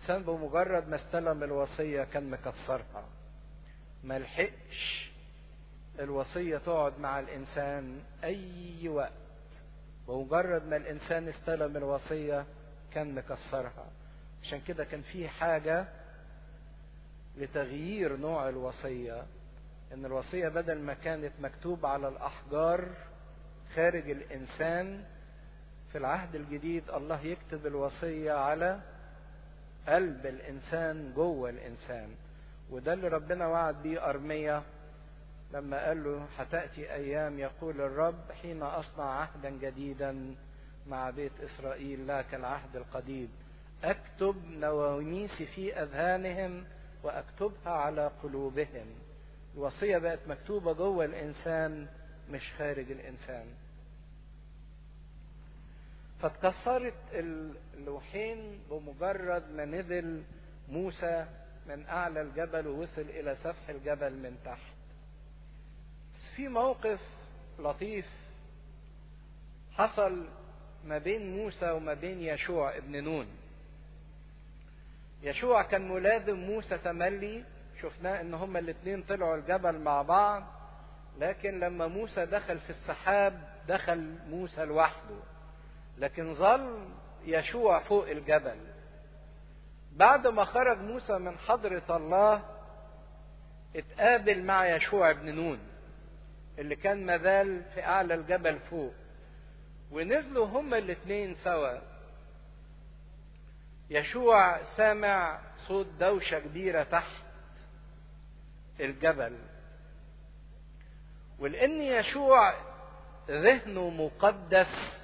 الإنسان بمجرد ما استلم الوصية كان مكسرها ما لحقش الوصية تقعد مع الإنسان أي وقت بمجرد ما الإنسان استلم الوصية كان مكسرها عشان كده كان في حاجة لتغيير نوع الوصية إن الوصية بدل ما كانت مكتوب على الأحجار خارج الإنسان في العهد الجديد الله يكتب الوصية على قلب الإنسان جوه الإنسان وده اللي ربنا وعد بيه أرمية لما قال له هتأتي أيام يقول الرب حين أصنع عهدا جديدا مع بيت إسرائيل لا كالعهد القديم أكتب نواميسي في أذهانهم وأكتبها على قلوبهم الوصية بقت مكتوبة جوه الإنسان مش خارج الإنسان فاتكسرت اللوحين بمجرد ما نزل موسى من أعلى الجبل ووصل إلى سفح الجبل من تحت بس في موقف لطيف حصل ما بين موسى وما بين يشوع ابن نون يشوع كان ملازم موسى تملي شفناه ان هما الاثنين طلعوا الجبل مع بعض لكن لما موسى دخل في السحاب دخل موسى لوحده لكن ظل يشوع فوق الجبل بعد ما خرج موسى من حضرة الله اتقابل مع يشوع بن نون اللي كان مازال في أعلى الجبل فوق ونزلوا هما الاثنين سوا يشوع سامع صوت دوشة كبيرة تحت الجبل ولأن يشوع ذهنه مقدس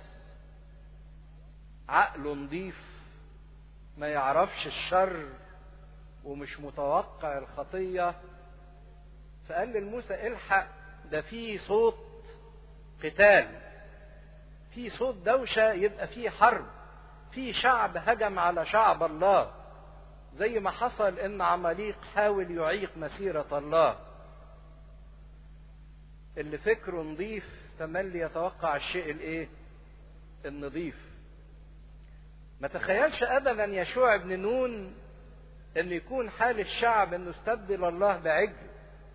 عقله نظيف ما يعرفش الشر ومش متوقع الخطية فقال لموسى الحق ده في صوت قتال في صوت دوشة يبقى في حرب في شعب هجم على شعب الله زي ما حصل ان عماليق حاول يعيق مسيرة الله اللي فكره نظيف تملي يتوقع الشيء الايه النظيف ما تخيلش ابدا يشوع بن نون ان يكون حال الشعب انه استبدل الله بعجل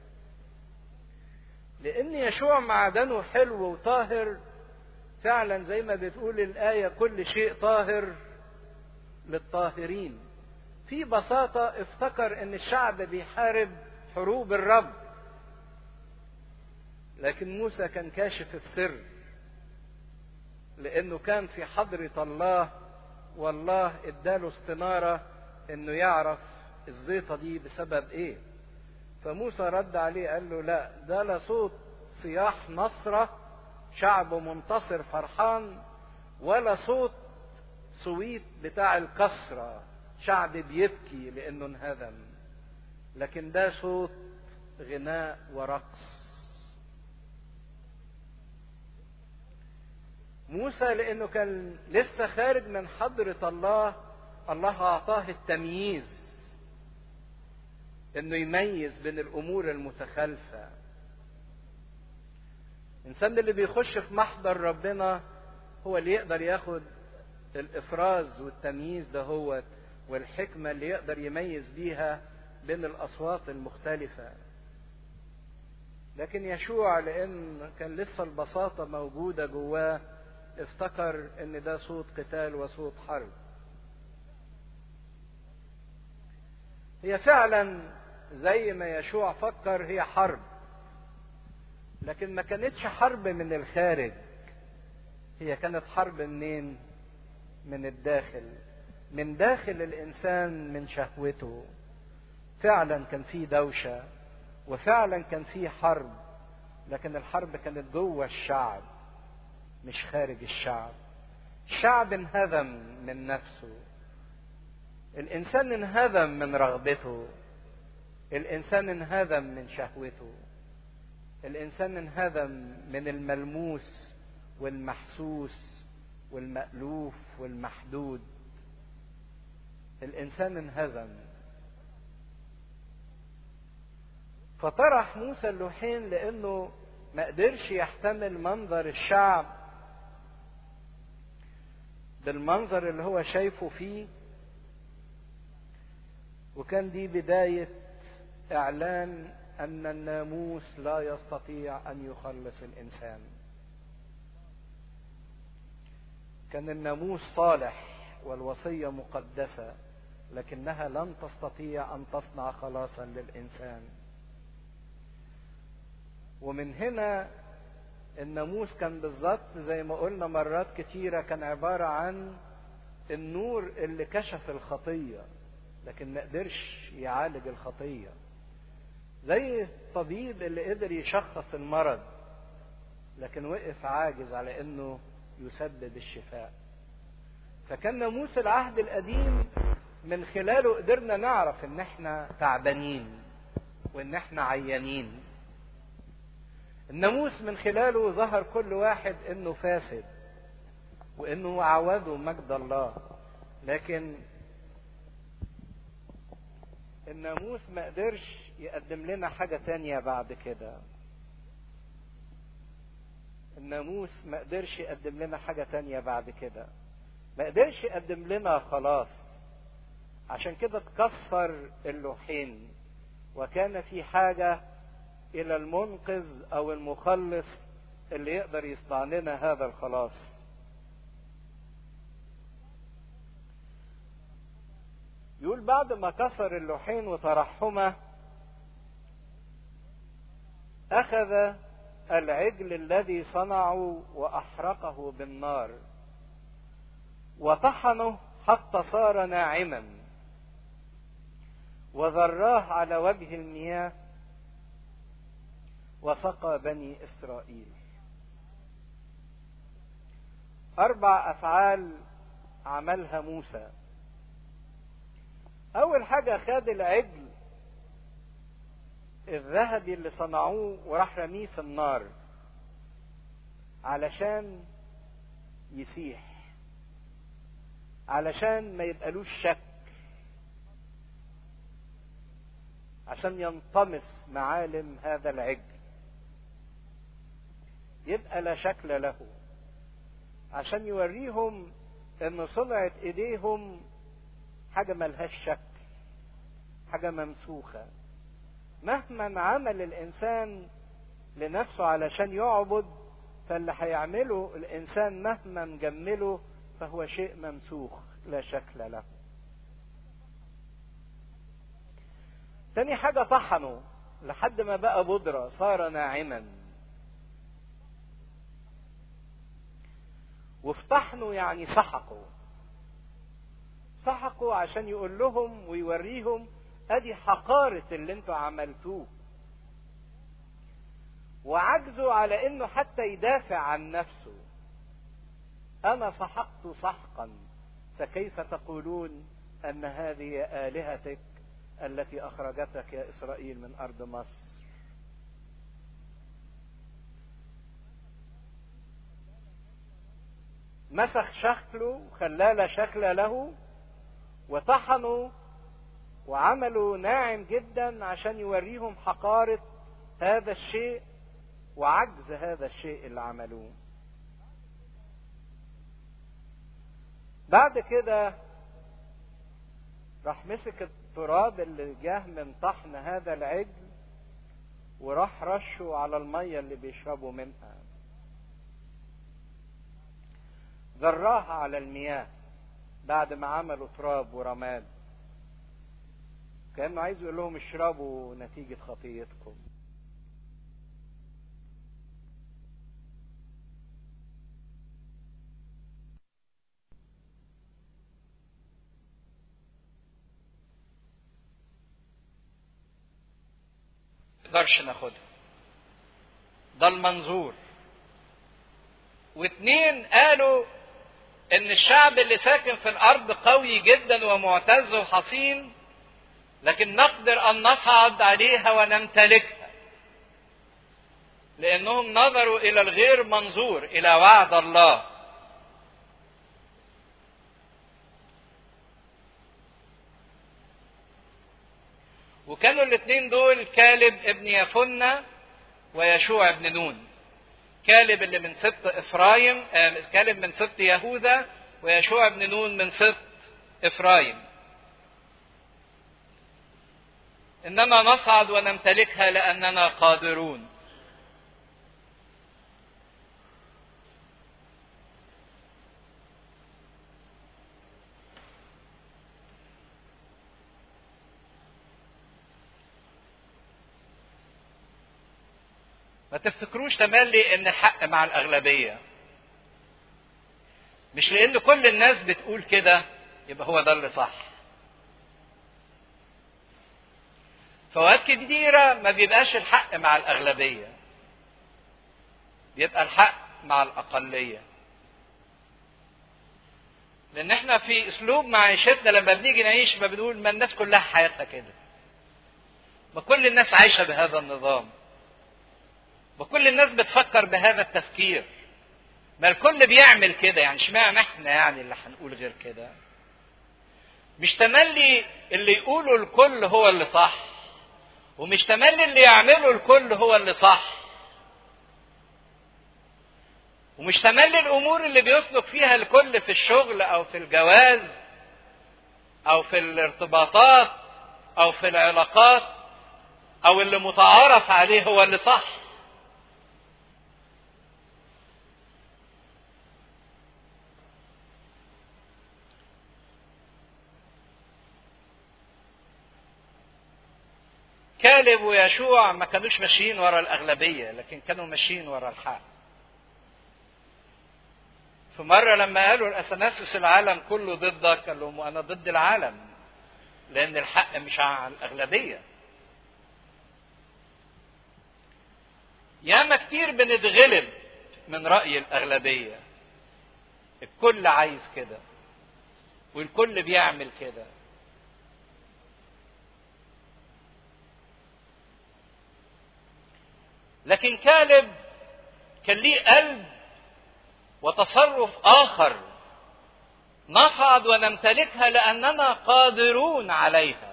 لان يشوع معدنه حلو وطاهر فعلا زي ما بتقول الايه كل شيء طاهر للطاهرين في بساطه افتكر ان الشعب بيحارب حروب الرب لكن موسى كان كاشف السر لانه كان في حضره الله والله اداله استناره انه يعرف الزيطه دي بسبب ايه فموسى رد عليه قال له لا ده لا صوت صياح نصره شعب منتصر فرحان ولا صوت صويت بتاع الكسرة شعب بيبكي لأنه انهزم لكن ده صوت غناء ورقص موسى لأنه كان لسه خارج من حضرة الله الله أعطاه التمييز إنه يميز بين الأمور المتخالفة الإنسان اللي بيخش في محضر ربنا هو اللي يقدر ياخد الإفراز والتمييز ده هو والحكمة اللي يقدر يميز بيها بين الأصوات المختلفة لكن يشوع لأن كان لسه البساطة موجودة جواه افتكر ان ده صوت قتال وصوت حرب هي فعلا زي ما يشوع فكر هي حرب لكن ما كانتش حرب من الخارج هي كانت حرب منين من الداخل من داخل الانسان من شهوته فعلا كان في دوشه وفعلا كان في حرب لكن الحرب كانت جوه الشعب مش خارج الشعب الشعب انهزم من نفسه الانسان انهزم من رغبته الانسان انهزم من شهوته الانسان انهزم من الملموس والمحسوس والمألوف والمحدود الانسان انهزم فطرح موسى اللوحين لانه ما قدرش يحتمل منظر الشعب بالمنظر اللي هو شايفه فيه وكان دي بداية إعلان أن الناموس لا يستطيع أن يخلص الإنسان كان الناموس صالح والوصية مقدسة لكنها لن تستطيع أن تصنع خلاصا للإنسان ومن هنا الناموس كان بالظبط زي ما قلنا مرات كتيرة كان عبارة عن النور اللي كشف الخطية لكن ما قدرش يعالج الخطية زي الطبيب اللي قدر يشخص المرض لكن وقف عاجز على انه يسبب الشفاء فكان ناموس العهد القديم من خلاله قدرنا نعرف ان احنا تعبانين وان احنا عيانين الناموس من خلاله ظهر كل واحد انه فاسد وانه عوده مجد الله لكن الناموس ما قدرش يقدم لنا حاجة تانية بعد كده الناموس ما قدرش يقدم لنا حاجة تانية بعد كده ما قدرش يقدم لنا خلاص عشان كده اتكسر اللوحين وكان في حاجة إلى المنقذ أو المخلص اللي يقدر يصنع لنا هذا الخلاص يقول بعد ما كسر اللوحين وترحمه أخذ العجل الذي صنعه وأحرقه بالنار وطحنه حتى صار ناعما وذراه على وجه المياه وسقى بني إسرائيل أربع أفعال عملها موسى أول حاجة خد العجل الذهبي اللي صنعوه وراح رميه في النار علشان يسيح علشان ما يبقالوش شك عشان ينطمس معالم هذا العجل يبقى لا شكل له عشان يوريهم ان صنعة ايديهم حاجة ملهاش شكل حاجة ممسوخة مهما عمل الانسان لنفسه علشان يعبد فاللي هيعمله الانسان مهما مجمله فهو شيء ممسوخ لا شكل له تاني حاجة طحنه لحد ما بقى بودرة صار ناعما وفي طحنه يعني سحقوا سحقوا عشان يقول لهم ويوريهم ادي حقارة اللي انتوا عملتوه وعجزوا على انه حتى يدافع عن نفسه انا سحقت سحقا فكيف تقولون ان هذه الهتك التي اخرجتك يا اسرائيل من ارض مصر مسخ شكله خلاه لا شكل له وطحنوا وعملوا ناعم جدا عشان يوريهم حقارة هذا الشيء وعجز هذا الشيء اللي عملوه بعد كده راح مسك التراب اللي جاه من طحن هذا العجل وراح رشه على المية اللي بيشربوا منها ذراها على المياه بعد ما عملوا تراب ورماد كانه عايز يقول لهم اشربوا نتيجه خطيتكم نقدرش ناخدها ده المنظور واثنين قالوا ان الشعب اللي ساكن في الارض قوي جدا ومعتز وحصين لكن نقدر ان نصعد عليها ونمتلكها لانهم نظروا الى الغير منظور الى وعد الله وكانوا الاثنين دول كالب ابن يفنة ويشوع ابن نون كالب اللي من سبط افرايم كالب من سبط يهوذا ويشوع ابن نون من سبط افرايم انما نصعد ونمتلكها لاننا قادرون ما تفتكروش تملي ان الحق مع الاغلبيه مش لان كل الناس بتقول كده يبقى هو ده اللي صح فوقات كتيرة ما بيبقاش الحق مع الأغلبية بيبقى الحق مع الأقلية لأن احنا في أسلوب معيشتنا لما بنيجي نعيش ما بنقول ما الناس كلها حياتها كده ما كل الناس عايشة بهذا النظام ما كل الناس بتفكر بهذا التفكير ما الكل بيعمل كده يعني اشمعنى احنا يعني اللي هنقول غير كده مش تملي اللي يقوله الكل هو اللي صح ومش تملي اللي يعمله الكل هو اللي صح ومش تملي الامور اللي بيسلك فيها الكل في الشغل او في الجواز او في الارتباطات او في العلاقات او اللي متعارف عليه هو اللي صح كالب ويشوع ما كانوش ماشيين ورا الأغلبية لكن كانوا ماشيين ورا الحق في مرة لما قالوا الأثناسوس العالم كله ضدك قال لهم أنا ضد العالم لأن الحق مش على الأغلبية ياما كتير بنتغلب من رأي الأغلبية الكل عايز كده والكل بيعمل كده لكن كالب كان ليه قلب وتصرف آخر نصعد ونمتلكها لأننا قادرون عليها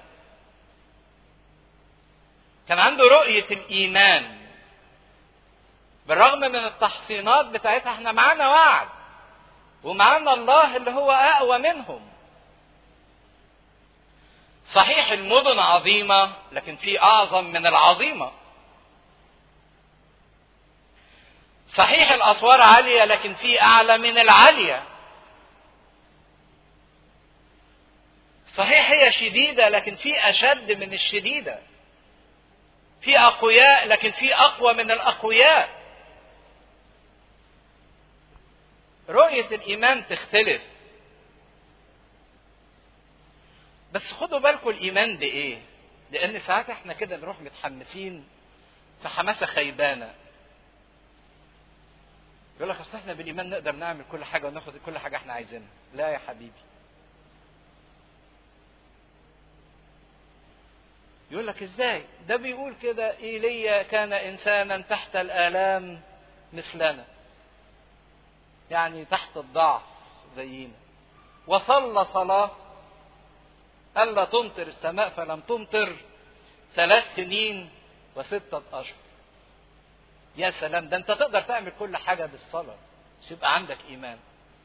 كان عنده رؤية الإيمان بالرغم من التحصينات بتاعتها احنا معانا وعد ومعانا الله اللي هو أقوى منهم صحيح المدن عظيمة لكن في أعظم من العظيمة صحيح الأسوار عالية لكن في أعلى من العالية صحيح هي شديدة لكن في أشد من الشديدة في أقوياء لكن في أقوى من الأقوياء رؤية الإيمان تختلف بس خدوا بالكم الإيمان بإيه؟ لأن ساعات احنا كده نروح متحمسين في حماسة خيبانة يقول لك اصل احنا بالايمان نقدر نعمل كل حاجه وناخد كل حاجه احنا عايزينها لا يا حبيبي يقول لك ازاي ده بيقول كده ايليا كان انسانا تحت الالام مثلنا يعني تحت الضعف زينا وصلى صلاه الا تمطر السماء فلم تمطر ثلاث سنين وستة أشهر يا سلام ده انت تقدر تعمل كل حاجه بالصلاه بس يبقى عندك ايمان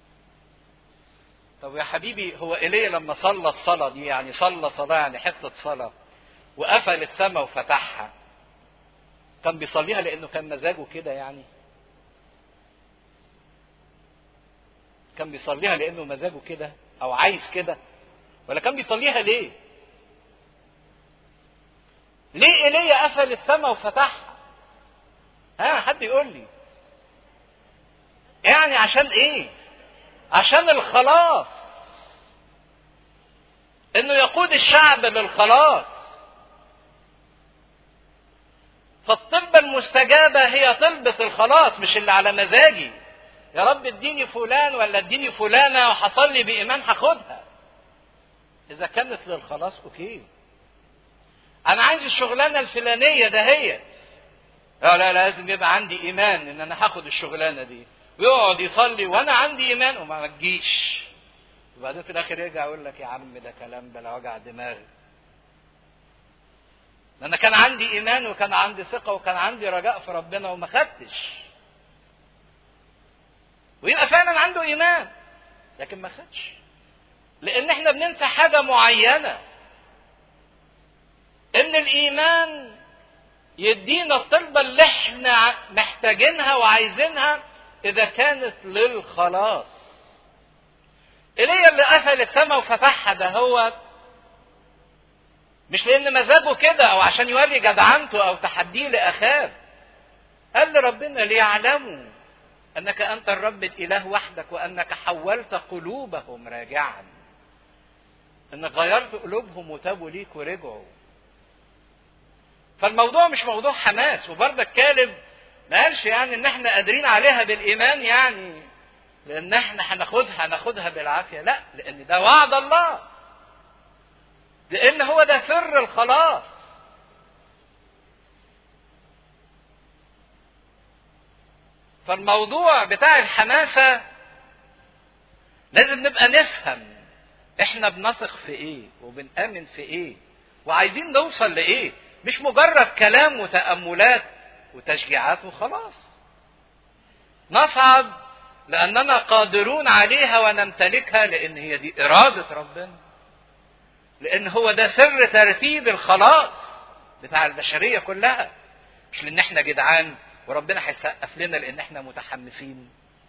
طب يا حبيبي هو ايليا لما صلى الصلاه دي يعني صلى صلاه يعني حته صلاه وقفل السماء وفتحها كان بيصليها لانه كان مزاجه كده يعني كان بيصليها لانه مزاجه كده او عايز كده ولا كان بيصليها ليه ليه ايليا قفل السماء وفتحها ها حد يقول لي يعني عشان ايه عشان الخلاص انه يقود الشعب للخلاص فالطلبة المستجابة هي طلبة الخلاص مش اللي على مزاجي يا رب اديني فلان ولا اديني فلانة وحصل لي بإيمان هاخدها إذا كانت للخلاص أوكي أنا عايز الشغلانة الفلانية دهيت لا لا لازم يبقى عندي ايمان ان انا هاخد الشغلانه دي ويقعد يصلي وانا عندي ايمان وما تجيش وبعدين في الاخر يرجع يقول لك يا عم ده كلام بلا وجع دماغي انا كان عندي ايمان وكان عندي ثقه وكان عندي رجاء في ربنا وما خدتش ويبقى فعلا عنده ايمان لكن ما خدش لان احنا بننسى حاجه معينه ان الايمان يدينا الطلبة اللي احنا محتاجينها وعايزينها اذا كانت للخلاص ايليا اللي قفل السماء وفتحها ده هو مش لان مزاجه كده او عشان يوري جدعنته او تحديه لاخاب قال لربنا ليعلموا انك انت الرب الاله وحدك وانك حولت قلوبهم راجعا انك غيرت قلوبهم وتابوا ليك ورجعوا فالموضوع مش موضوع حماس وبرضك كالب ما قالش يعني ان احنا قادرين عليها بالايمان يعني لان احنا هناخدها هناخدها بالعافيه لا لان ده وعد الله لان هو ده سر الخلاص فالموضوع بتاع الحماسه لازم نبقى نفهم احنا بنثق في ايه وبنامن في ايه وعايزين نوصل لايه مش مجرد كلام وتاملات وتشجيعات وخلاص نصعد لاننا قادرون عليها ونمتلكها لان هي دي اراده ربنا لان هو ده سر ترتيب الخلاص بتاع البشريه كلها مش لان احنا جدعان وربنا هيسقف لنا لان احنا متحمسين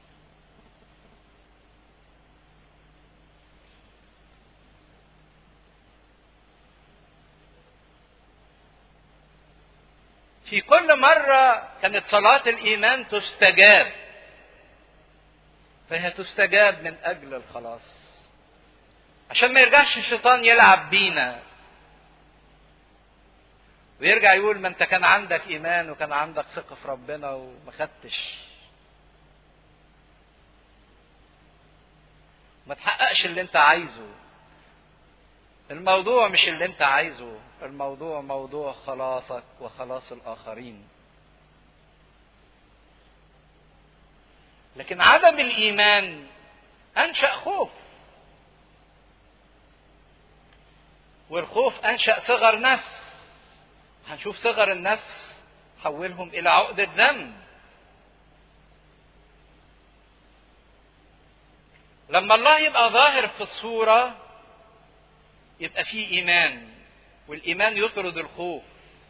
في كل مرة كانت صلاة الإيمان تستجاب فهي تستجاب من أجل الخلاص عشان ما يرجعش الشيطان يلعب بينا ويرجع يقول ما انت كان عندك ايمان وكان عندك ثقه في ربنا وما خدتش ما تحققش اللي انت عايزه الموضوع مش اللي انت عايزه الموضوع موضوع خلاصك وخلاص الاخرين لكن عدم الايمان انشا خوف والخوف انشا صغر نفس هنشوف صغر النفس حولهم الى عقدة ذنب لما الله يبقى ظاهر في الصورة يبقى فيه إيمان والإيمان يطرد الخوف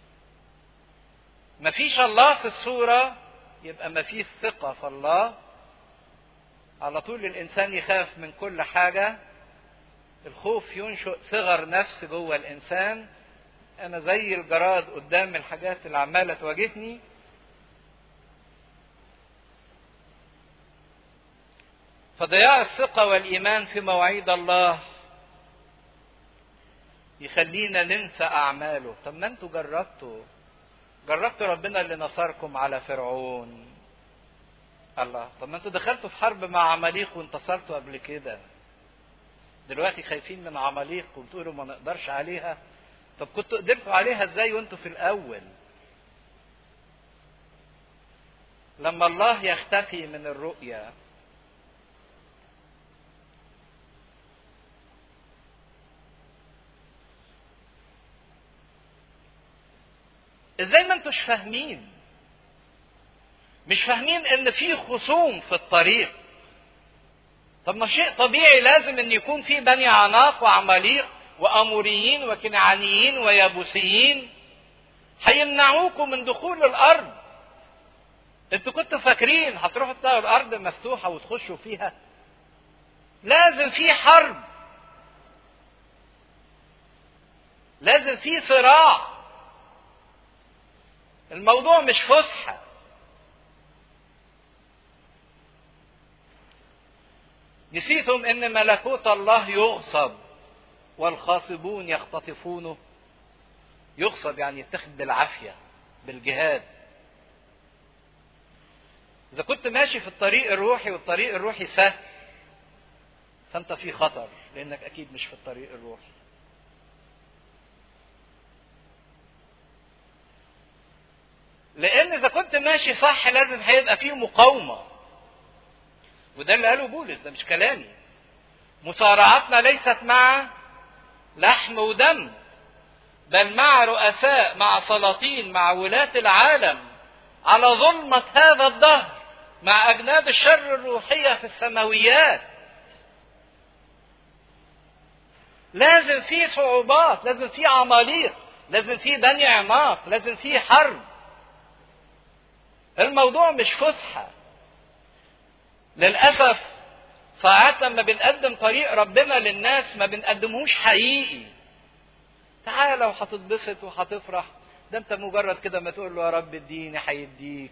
مفيش الله في الصورة يبقى مفيش ثقة في الله على طول الإنسان يخاف من كل حاجة الخوف ينشئ صغر نفس جوه الإنسان انا زي الجراد قدام الحاجات اللي عماله تواجهني فضياع الثقه والايمان في مواعيد الله يخلينا ننسى اعماله طب ما انتوا جربتوا جربتوا ربنا اللي نصركم على فرعون الله طب ما انتوا دخلتوا في حرب مع عماليق وانتصرتوا قبل كده دلوقتي خايفين من عماليق وبتقولوا ما نقدرش عليها طب كنتوا قدرتوا عليها ازاي وانتوا في الاول لما الله يختفي من الرؤيا ازاي ما انتوش فاهمين مش فاهمين ان في خصوم في الطريق طب ما شيء طبيعي لازم ان يكون في بني عناق وعماليق واموريين وكنعانيين ويابوسيين هيمنعوكم من دخول الارض انتوا كنتوا فاكرين هتروحوا تلاقوا الارض مفتوحه وتخشوا فيها لازم في حرب لازم في صراع الموضوع مش فسحه نسيتم ان ملكوت الله يغصب والخاصبون يختطفونه يغصب يعني يتخذ بالعافيه بالجهاد اذا كنت ماشي في الطريق الروحي والطريق الروحي سهل فانت في خطر لانك اكيد مش في الطريق الروحي لان اذا كنت ماشي صح لازم هيبقى فيه مقاومه وده اللي قاله بولس ده مش كلامي مصارعتنا ليست مع لحم ودم بل مع رؤساء مع سلاطين مع ولاة العالم على ظلمة هذا الدهر مع أجناد الشر الروحية في السماويات لازم في صعوبات لازم في عماليق لازم في بني اعماق لازم في حرب الموضوع مش فسحه للاسف ساعات لما بنقدم طريق ربنا للناس ما بنقدمهوش حقيقي تعالى وهتتبسط وهتفرح ده انت مجرد كده ما تقول له يا رب اديني هيديك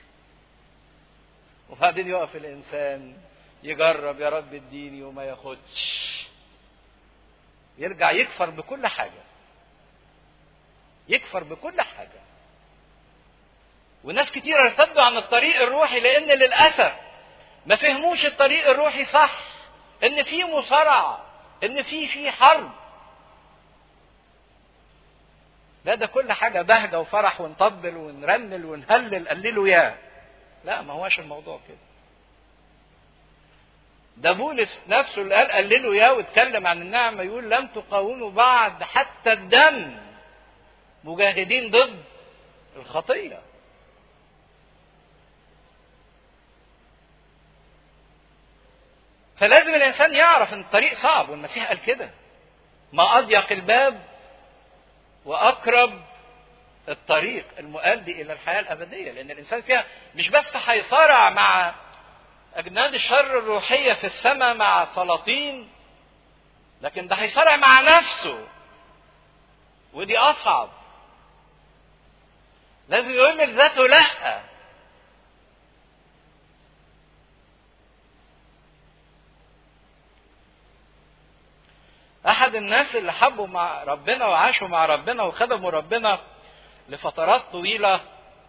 وبعدين يقف الانسان يجرب يا رب اديني وما ياخدش يرجع يكفر بكل حاجه يكفر بكل حاجه وناس كتير ارتدوا عن الطريق الروحي لان للاسف ما فهموش الطريق الروحي صح ان في مصارعه ان في في حرب لا ده كل حاجه بهجه وفرح ونطبل ونرنل ونهلل قللوا ياه لا ما هواش الموضوع كده ده بولس نفسه اللي قال قللوا ياه واتكلم عن النعمه يقول لم تقاوموا بعد حتى الدم مجاهدين ضد الخطيه فلازم الانسان يعرف ان الطريق صعب والمسيح قال كده ما اضيق الباب واقرب الطريق المؤدي الى الحياه الابديه لان الانسان فيها مش بس هيصارع مع اجناد الشر الروحيه في السماء مع سلاطين لكن ده هيصارع مع نفسه ودي اصعب لازم يقول لذاته لا احد الناس اللي حبوا مع ربنا وعاشوا مع ربنا وخدموا ربنا لفترات طويله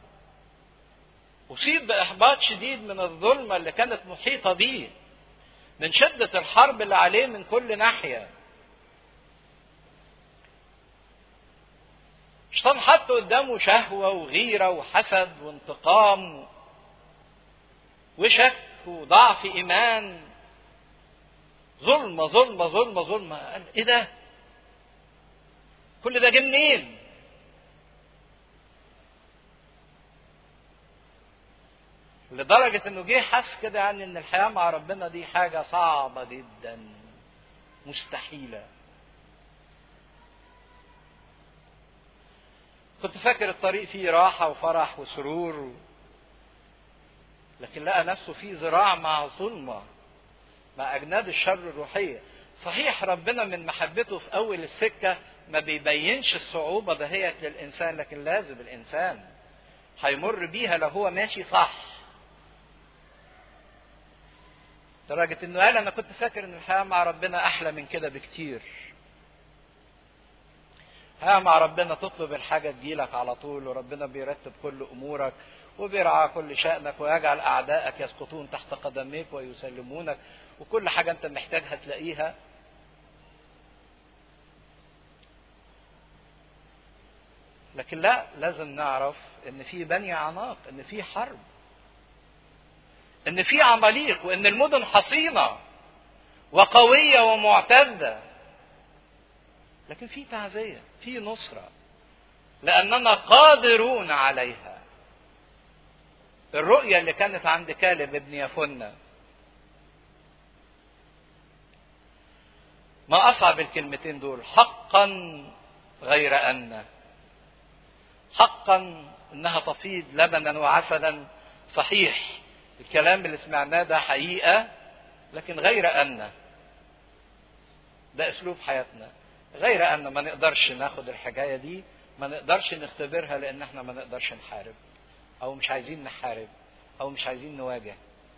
اصيب باحباط شديد من الظلمه اللي كانت محيطه بيه من شده الحرب اللي عليه من كل ناحيه الشيطان حط قدامه شهوه وغيره وحسد وانتقام وشك وضعف ايمان ظلمه ظلمه ظلمه ظلمه قال ايه ده؟ كل ده جه منين؟ لدرجة انه جه حس كده يعني ان الحياة مع ربنا دي حاجة صعبة جدا مستحيلة. كنت فاكر الطريق فيه راحة وفرح وسرور لكن لقى نفسه فيه ذراع مع ظلمه مع اجناد الشر الروحيه صحيح ربنا من محبته في اول السكه ما بيبينش الصعوبه دهيت للانسان لكن لازم الانسان هيمر بيها لو هو ماشي صح لدرجة انه قال انا كنت فاكر ان الحياة مع ربنا احلى من كده بكتير. الحياة مع ربنا تطلب الحاجة تجيلك على طول وربنا بيرتب كل امورك وبيرعى كل شأنك ويجعل اعدائك يسقطون تحت قدميك ويسلمونك وكل حاجة أنت محتاجها تلاقيها لكن لا لازم نعرف ان في بني عناق ان في حرب ان في عماليق وان المدن حصينه وقويه ومعتده لكن في تعزيه في نصره لاننا قادرون عليها الرؤيه اللي كانت عند كالب ابن يفنه ما أصعب الكلمتين دول حقا غير أن حقا إنها تفيض لبنا وعسلا صحيح الكلام اللي سمعناه ده حقيقة لكن غير أن ده أسلوب حياتنا غير أن ما نقدرش ناخد الحكاية دي ما نقدرش نختبرها لأن احنا ما نقدرش نحارب أو مش عايزين نحارب أو مش عايزين نواجه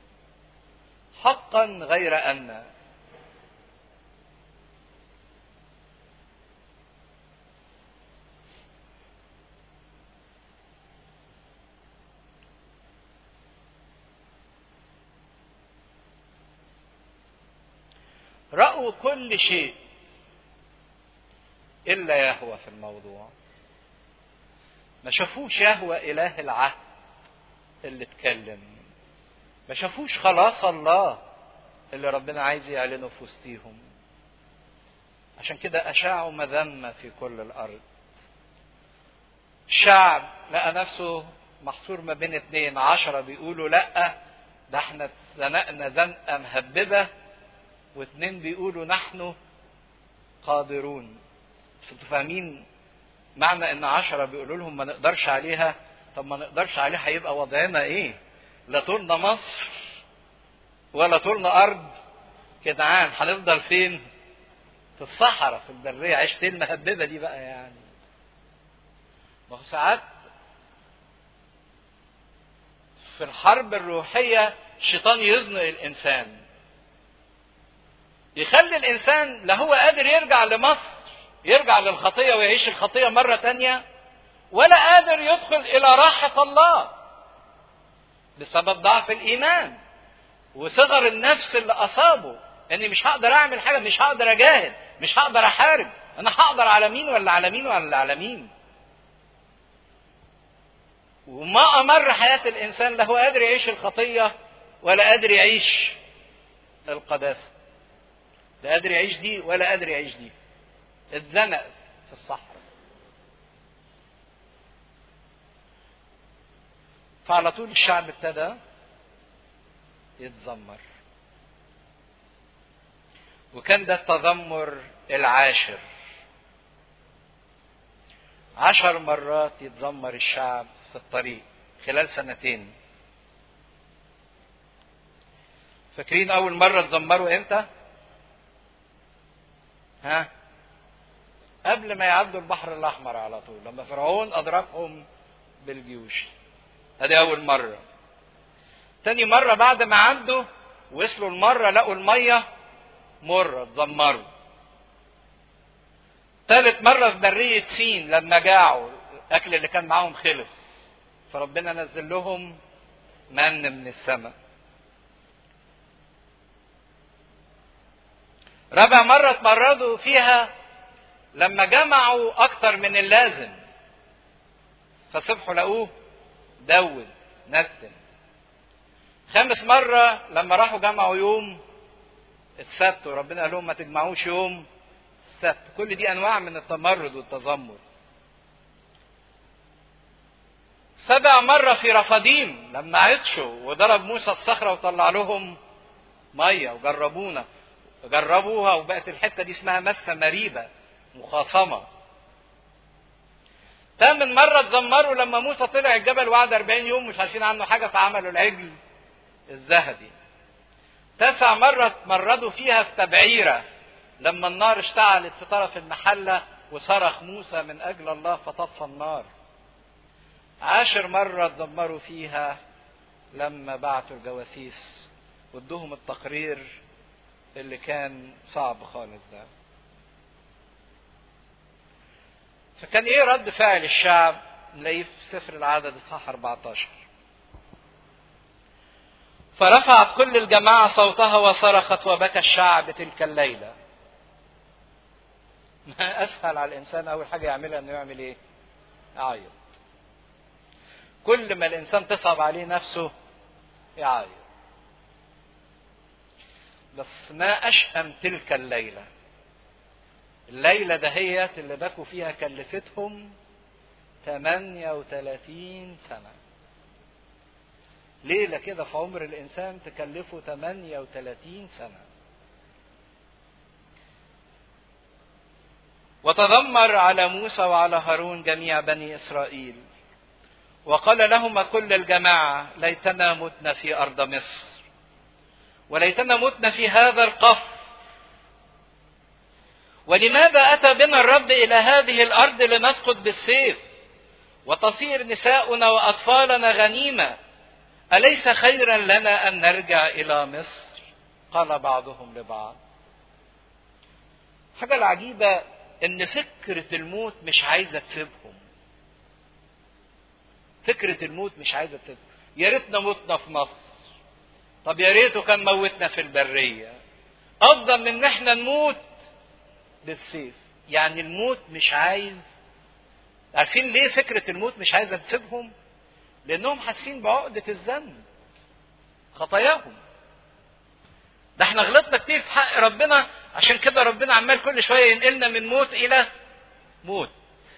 حقا غير أن رأوا كل شيء إلا يهوى في الموضوع ما شافوش يهوى إله العهد اللي اتكلم ما شافوش خلاص الله اللي ربنا عايز يعلنه في وسطيهم عشان كده أشاعوا مذمة في كل الأرض الشعب لقى نفسه محصور ما بين اتنين عشرة بيقولوا لأ ده احنا اتزنقنا زنقة مهببة واثنين بيقولوا نحن قادرون بس انتوا فاهمين معنى ان عشرة بيقولوا لهم ما نقدرش عليها طب ما نقدرش عليها هيبقى وضعنا ايه لا طولنا مصر ولا طولنا ارض كنعان هنفضل فين في الصحراء في البريه عيشتين المهببه دي بقى يعني ما هو ساعات في الحرب الروحيه الشيطان يزنق الانسان يخلي الانسان لا هو قادر يرجع لمصر يرجع للخطيه ويعيش الخطيه مره تانيه ولا قادر يدخل الى راحه الله بسبب ضعف الايمان وصغر النفس اللي اصابه اني مش هقدر اعمل حاجه مش هقدر اجاهد مش هقدر احارب انا هقدر على مين ولا على مين ولا على مين وما امر حياه الانسان لا هو قادر يعيش الخطيه ولا قادر يعيش القداسه لا قادر يعيش دي ولا قادر يعيش دي اتزنق في الصحراء فعلى طول الشعب ابتدى يتذمر وكان ده التذمر العاشر عشر مرات يتذمر الشعب في الطريق خلال سنتين فاكرين اول مرة اتذمروا امتى ها قبل ما يعدوا البحر الاحمر على طول لما فرعون اضربهم بالجيوش ادي اول مرة تاني مرة بعد ما عدوا وصلوا المرة لقوا المية مرة اتذمروا ثالث مرة في برية سين لما جاعوا الأكل اللي كان معاهم خلص فربنا نزل لهم من من السماء رابع مرة اتمردوا فيها لما جمعوا أكتر من اللازم فصبحوا لقوه دود نتن خامس مرة لما راحوا جمعوا يوم السبت وربنا قال لهم ما تجمعوش يوم السبت كل دي أنواع من التمرد والتذمر سبع مرة في رفاديم لما عطشوا وضرب موسى الصخرة وطلع لهم مية وجربونا جربوها وبقت الحتة دي اسمها مسة مريبة مخاصمة ثامن مرة اتذمروا لما موسى طلع الجبل وقعد 40 يوم مش عارفين عنه حاجة فعملوا العجل الذهبي. تاسع مرة اتمردوا فيها في تبعيرة لما النار اشتعلت في طرف المحلة وصرخ موسى من أجل الله فطفى النار. عاشر مرة اتذمروا فيها لما بعتوا الجواسيس وادوهم التقرير اللي كان صعب خالص ده. فكان ايه رد فعل الشعب نلاقيه في سفر العدد اصحاح 14 فرفعت كل الجماعة صوتها وصرخت وبكى الشعب تلك الليلة ما أسهل على الإنسان أول حاجة يعملها إنه يعمل إيه؟ يعيط كل ما الإنسان تصعب عليه نفسه يعيط بس ما أشأم تلك الليلة الليلة دهيت اللي بكوا فيها كلفتهم 38 سنة ليلة كده في عمر الإنسان تكلفه 38 سنة وتذمر على موسى وعلى هارون جميع بني إسرائيل وقال لهما كل الجماعة ليتنا متنا في أرض مصر وليتنا متنا في هذا القفر ولماذا أتى بنا الرب إلى هذه الأرض لنسقط بالسيف وتصير نساؤنا وأطفالنا غنيمة أليس خيرا لنا أن نرجع إلى مصر قال بعضهم لبعض حاجة العجيبة إن فكرة الموت مش عايزة تسيبهم فكرة الموت مش عايزة تسيبهم يا ريتنا متنا في مصر طب يا ريته كان موتنا في البرية أفضل من إن إحنا نموت بالسيف يعني الموت مش عايز عارفين ليه فكرة الموت مش عايزة تسيبهم لأنهم حاسين بعقدة الذنب خطاياهم ده احنا غلطنا كتير في حق ربنا عشان كده ربنا عمال كل شوية ينقلنا من موت إلى موت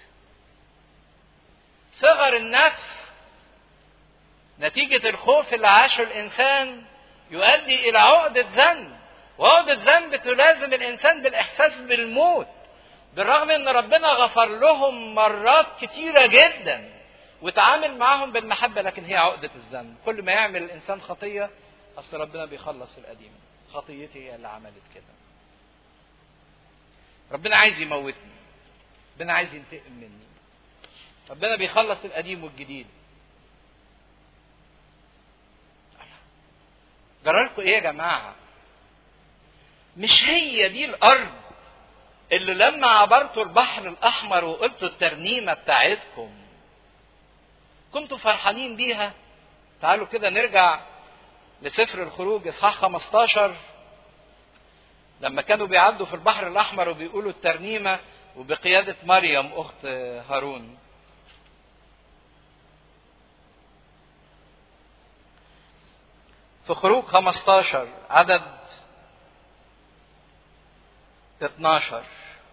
صغر النفس نتيجة الخوف اللي عاشه الإنسان يؤدي إلى عقدة ذنب وعقدة ذنب تلازم الإنسان بالإحساس بالموت بالرغم ان ربنا غفر لهم مرات كتيرة جدا وتعامل معاهم بالمحبة لكن هي عقدة الذنب كل ما يعمل الانسان خطية اصل ربنا بيخلص القديم خطيتي هي اللي عملت كده ربنا عايز يموتني ربنا عايز ينتقم مني ربنا بيخلص القديم والجديد جرالكم ايه يا جماعة مش هي دي الارض اللي لما عبرتوا البحر الاحمر وقلتوا الترنيمة بتاعتكم كنتوا فرحانين بيها تعالوا كده نرجع لسفر الخروج اصحاح 15 لما كانوا بيعدوا في البحر الاحمر وبيقولوا الترنيمة وبقيادة مريم اخت هارون في خروج 15 عدد 12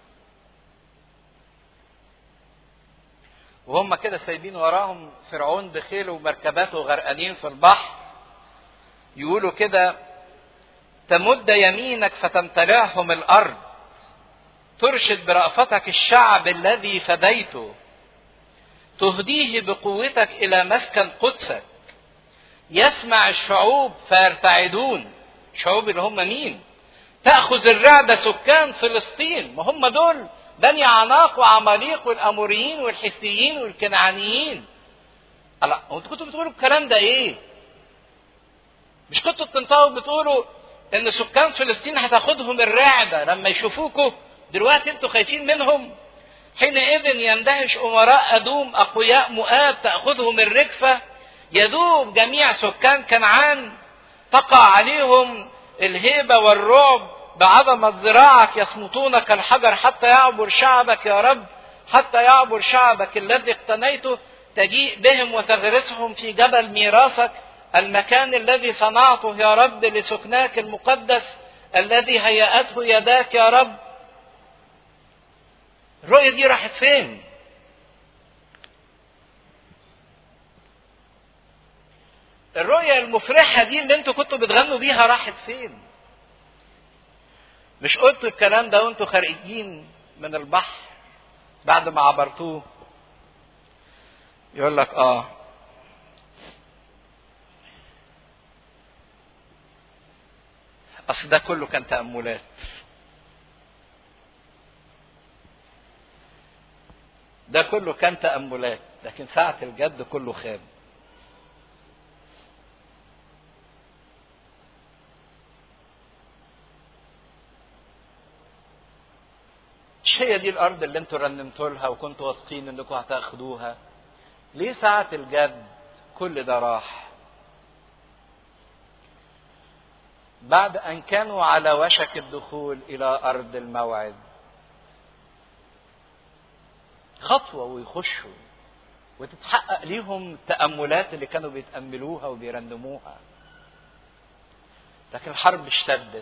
وهم كده سايبين وراهم فرعون بخيله ومركباته غرقانين في البحر يقولوا كده تمد يمينك فتمتلعهم الارض ترشد برأفتك الشعب الذي فديته تهديه بقوتك الى مسكن قدسك يسمع الشعوب فيرتعدون الشعوب اللي هم مين تأخذ الرعدة سكان فلسطين ما هم دول بني عناق وعماليق والأموريين والحثيين والكنعانيين الله هو انتوا كنتوا بتقولوا الكلام ده ايه مش كنتوا بتنطقوا بتقولوا ان سكان فلسطين هتاخدهم الرعدة لما يشوفوكوا دلوقتي انتوا خايفين منهم حينئذ يندهش امراء ادوم اقوياء مؤاب تاخذهم الرجفه يذوب جميع سكان كنعان تقع عليهم الهيبه والرعب بعظمه ذراعك يصمتون كالحجر حتى يعبر شعبك يا رب حتى يعبر شعبك الذي اقتنيته تجيء بهم وتغرسهم في جبل ميراثك المكان الذي صنعته يا رب لسكناك المقدس الذي هيأته يداك يا رب الرؤية دي راحت فين؟ الرؤية المفرحة دي اللي انتوا كنتوا بتغنوا بيها راحت فين؟ مش قلتوا الكلام ده وانتوا خارجين من البحر بعد ما عبرتوه يقول لك اه اصل ده كله كان تأملات ده كله كان تأملات لكن ساعة الجد كله خاب مش هي دي الارض اللي انتوا رنمتوا لها وكنتوا واثقين انكم هتاخدوها ليه ساعة الجد كل ده راح بعد ان كانوا على وشك الدخول الى ارض الموعد خطوة ويخشوا وتتحقق ليهم التأملات اللي كانوا بيتأملوها وبيرنموها لكن الحرب اشتدت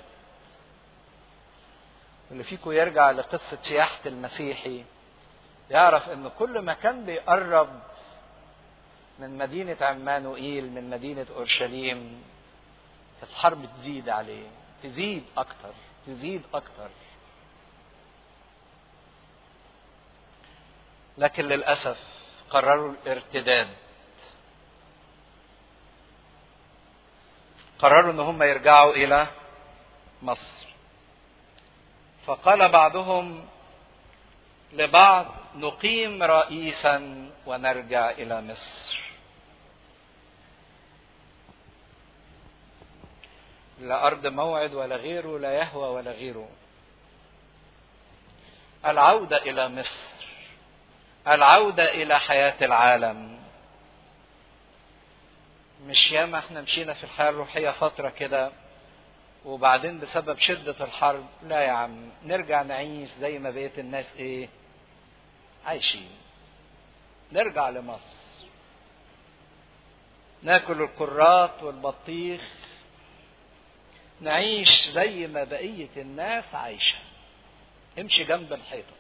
اللي فيكم يرجع لقصة سياحة المسيحي يعرف ان كل ما كان بيقرب من مدينة عمانوئيل من مدينة اورشليم كانت الحرب تزيد عليه تزيد اكتر تزيد اكتر لكن للاسف قرروا الارتداد قرروا ان هم يرجعوا الى مصر فقال بعضهم لبعض نقيم رئيسا ونرجع الى مصر لا ارض موعد ولا غيره لا يهوى ولا غيره العوده الى مصر العودة إلى حياة العالم مش ياما احنا مشينا في الحياة الروحية فترة كده وبعدين بسبب شدة الحرب لا يا عم نرجع نعيش زي ما بقيت الناس ايه عايشين نرجع لمصر ناكل الكرات والبطيخ نعيش زي ما بقية الناس عايشة امشي جنب الحيطة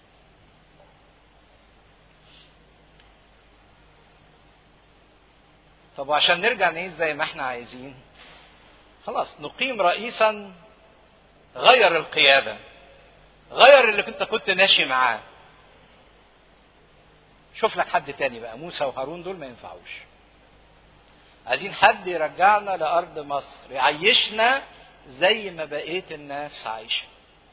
طب وعشان نرجع نعيش زي ما احنا عايزين خلاص نقيم رئيسا غير القيادة غير اللي كنت كنت ماشي معاه شوف لك حد تاني بقى موسى وهارون دول ما ينفعوش عايزين حد يرجعنا لأرض مصر يعيشنا زي ما بقية الناس عايشة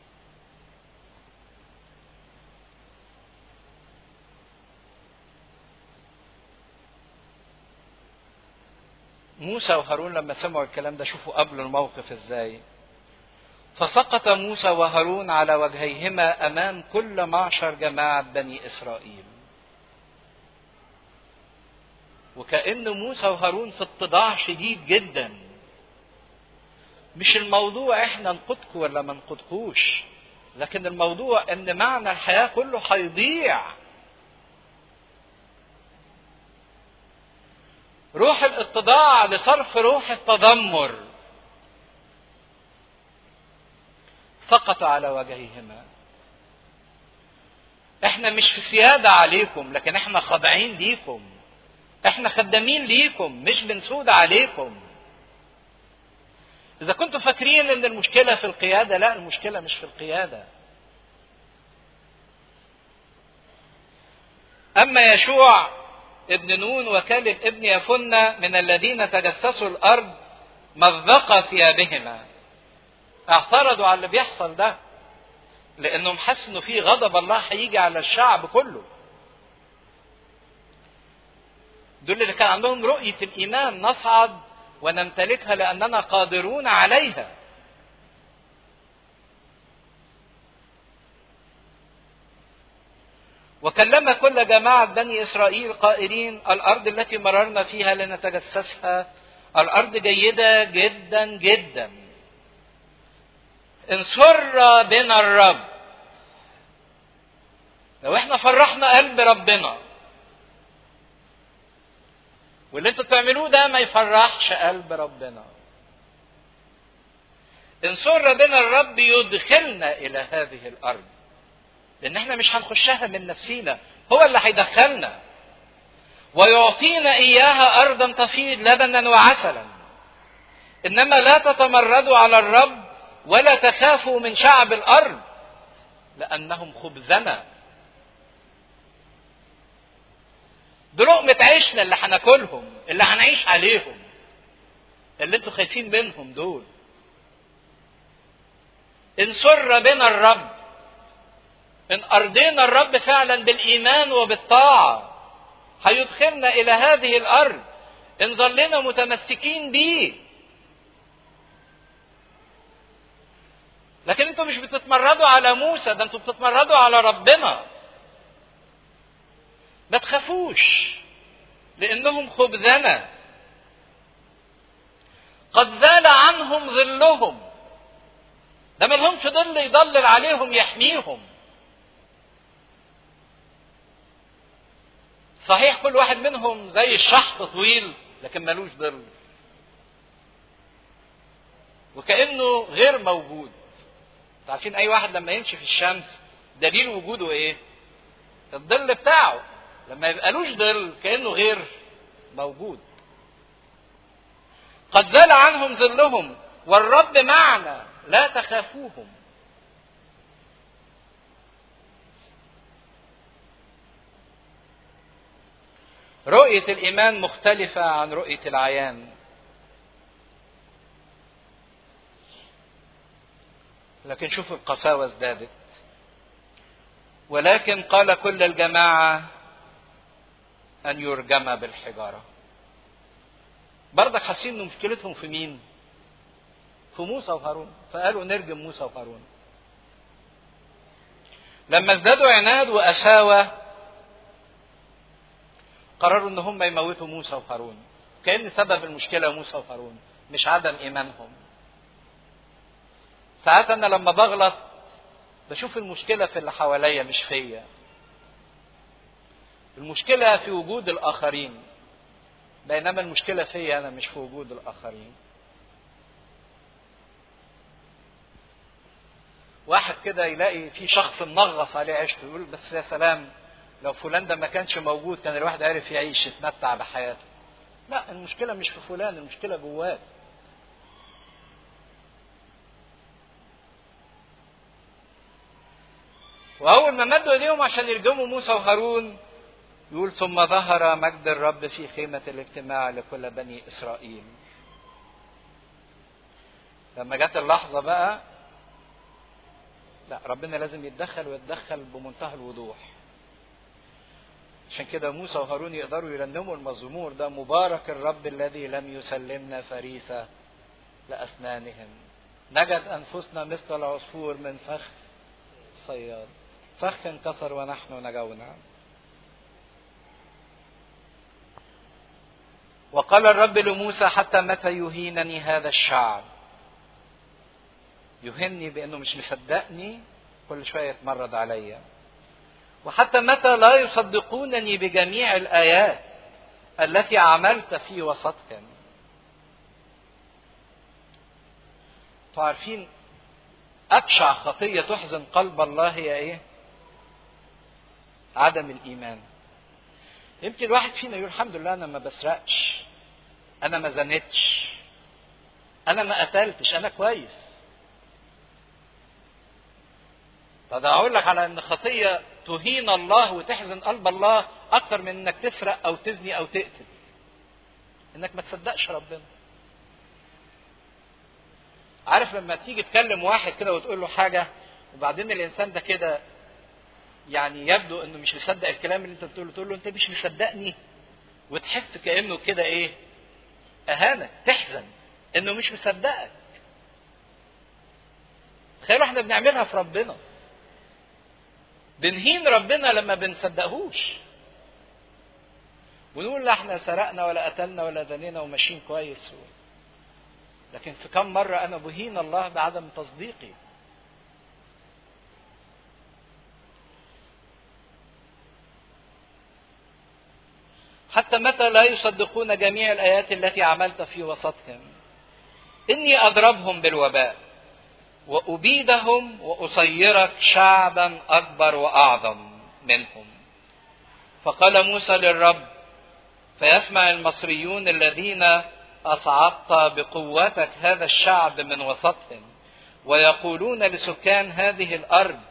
موسى وهارون لما سمعوا الكلام ده شوفوا قبل الموقف ازاي فسقط موسى وهارون على وجهيهما امام كل معشر جماعه بني اسرائيل وكأن موسى وهارون في اتضاع شديد جدا مش الموضوع احنا نقودكم ولا ما نقودكوش لكن الموضوع ان معنى الحياة كله هيضيع روح الاتضاع لصرف روح التذمر سقط على وجههما احنا مش في سيادة عليكم لكن احنا خاضعين ليكم احنا خدامين ليكم مش بنسود عليكم اذا كنتوا فاكرين ان المشكله في القياده لا المشكله مش في القياده اما يشوع ابن نون وكالب ابن يفنة من الذين تجسسوا الارض مزق ثيابهما اعترضوا على اللي بيحصل ده لانهم حسوا انه في غضب الله هيجي على الشعب كله دول اللي كان عندهم رؤية الإيمان نصعد ونمتلكها لأننا قادرون عليها وكلم كل جماعة بني إسرائيل قائلين الأرض التي مررنا فيها لنتجسسها الأرض جيدة جدا جدا إن سر بنا الرب لو احنا فرحنا قلب ربنا واللي انتوا بتعملوه ده ما يفرحش قلب ربنا ان سر بنا الرب يدخلنا الى هذه الارض لان احنا مش هنخشها من نفسينا هو اللي هيدخلنا ويعطينا اياها ارضا تفيض لبنا وعسلا انما لا تتمردوا على الرب ولا تخافوا من شعب الارض لانهم خبزنا دول لقمة عيشنا اللي هناكلهم اللي هنعيش عليهم اللي انتوا خايفين منهم دول ان سر بنا الرب ان ارضينا الرب فعلا بالايمان وبالطاعه هيدخلنا الى هذه الارض ان ظلنا متمسكين بيه لكن انتوا مش بتتمردوا على موسى ده انتوا بتتمردوا على ربنا ما تخافوش لانهم خبزنا قد زال عنهم ظلهم ده ما لهمش ظل يضلل عليهم يحميهم صحيح كل واحد منهم زي الشحط طويل لكن ملوش ظل وكانه غير موجود عارفين اي واحد لما يمشي في الشمس دليل وجوده ايه الظل بتاعه لما يبقالوش ظل كانه غير موجود قد زال عنهم ظلهم والرب معنا لا تخافوهم رؤية الإيمان مختلفة عن رؤية العيان لكن شوف القساوة ازدادت ولكن قال كل الجماعة أن يرجم بالحجارة برضك حاسين ان مشكلتهم في مين؟ في موسى وهارون فقالوا نرجم موسى وهارون لما ازدادوا عناد وقساوة قرروا ان هم يموتوا موسى وهارون كأن سبب المشكلة موسى وهارون مش عدم ايمانهم ساعات انا لما بغلط بشوف المشكلة في اللي حواليا مش فيا المشكلة في وجود الآخرين بينما المشكلة فيا أنا مش في وجود الآخرين واحد كده يلاقي في شخص منغص عليه عيشته يقول بس يا سلام لو فلان ده ما كانش موجود كان الواحد عارف يعيش يتمتع بحياته لا المشكلة مش في فلان المشكلة جواك واول ما مدوا ايديهم عشان يرجموا موسى وهارون يقول ثم ظهر مجد الرب في خيمة الاجتماع لكل بني إسرائيل لما جت اللحظة بقى لا ربنا لازم يتدخل ويتدخل بمنتهى الوضوح عشان كده موسى وهارون يقدروا يرنموا المزمور ده مبارك الرب الذي لم يسلمنا فريسة لأسنانهم نجد أنفسنا مثل العصفور من فخ صياد فخ انكسر ونحن نجونا وقال الرب لموسى حتى متى يهينني هذا الشعب يهني بانه مش مصدقني كل شويه يتمرد عليا وحتى متى لا يصدقونني بجميع الايات التي عملت في وسطهم عارفين ابشع خطيه تحزن قلب الله هي ايه عدم الايمان يمكن الواحد فينا يقول الحمد لله انا ما بسرقش انا ما زنتش انا ما قتلتش انا كويس طب اقول لك على ان خطيه تهين الله وتحزن قلب الله اكتر من انك تسرق او تزني او تقتل انك ما تصدقش ربنا عارف لما تيجي تكلم واحد كده وتقول له حاجه وبعدين الانسان ده كده يعني يبدو انه مش مصدق الكلام اللي انت بتقوله تقول له انت مش مصدقني وتحس كانه كده ايه اهانه تحزن انه مش مصدقك تخيلوا احنا بنعملها في ربنا بنهين ربنا لما بنصدقهوش ونقول لا احنا سرقنا ولا قتلنا ولا زنينا وماشيين كويس لكن في كم مرة أنا بهين الله بعدم تصديقي حتى متى لا يصدقون جميع الآيات التي عملت في وسطهم إني أضربهم بالوباء وأبيدهم وأصيرك شعبا أكبر وأعظم منهم فقال موسى للرب فيسمع المصريون الذين أصعدت بقوتك هذا الشعب من وسطهم ويقولون لسكان هذه الأرض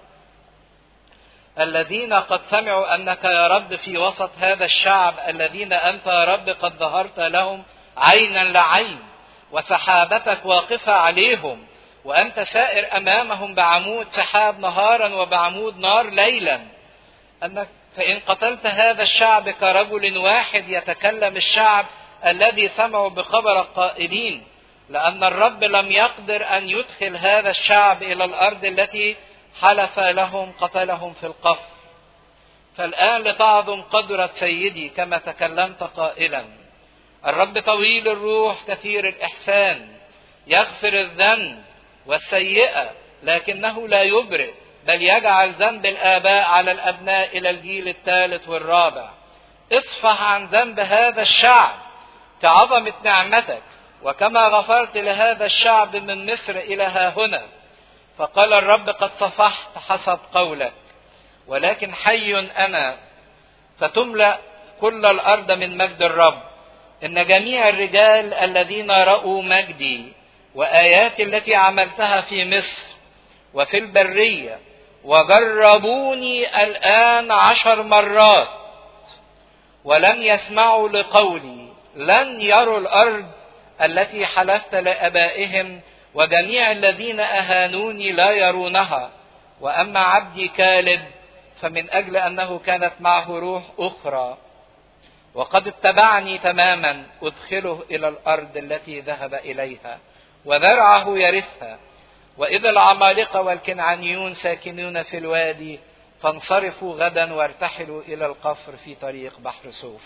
الذين قد سمعوا أنك يا رب في وسط هذا الشعب الذين أنت يا رب قد ظهرت لهم عينا لعين وسحابتك واقفة عليهم وأنت سائر أمامهم بعمود سحاب نهارا وبعمود نار ليلا أنك فإن قتلت هذا الشعب كرجل واحد يتكلم الشعب الذي سمعوا بخبر القائلين لأن الرب لم يقدر أن يدخل هذا الشعب إلى الأرض التي حلف لهم قتلهم في القفر فالآن لتعظم قدرة سيدي كما تكلمت قائلا الرب طويل الروح كثير الإحسان يغفر الذنب والسيئة لكنه لا يبرئ بل يجعل ذنب الآباء على الأبناء إلى الجيل الثالث والرابع اصفح عن ذنب هذا الشعب كعظمة نعمتك وكما غفرت لهذا الشعب من مصر إلى ها هنا فقال الرب قد صفحت حسب قولك ولكن حي أنا فتملأ كل الأرض من مجد الرب إن جميع الرجال الذين رأوا مجدي وآياتي التي عملتها في مصر وفي البرية وجربوني الآن عشر مرات ولم يسمعوا لقولي لن يروا الأرض التي حلفت لآبائهم وجميع الذين أهانوني لا يرونها وأما عبدي كالب فمن أجل أنه كانت معه روح أخرى وقد اتبعني تماما أدخله إلى الأرض التي ذهب إليها وذرعه يرثها وإذا العمالقة والكنعانيون ساكنون في الوادي فانصرفوا غدا وارتحلوا إلى القفر في طريق بحر سوف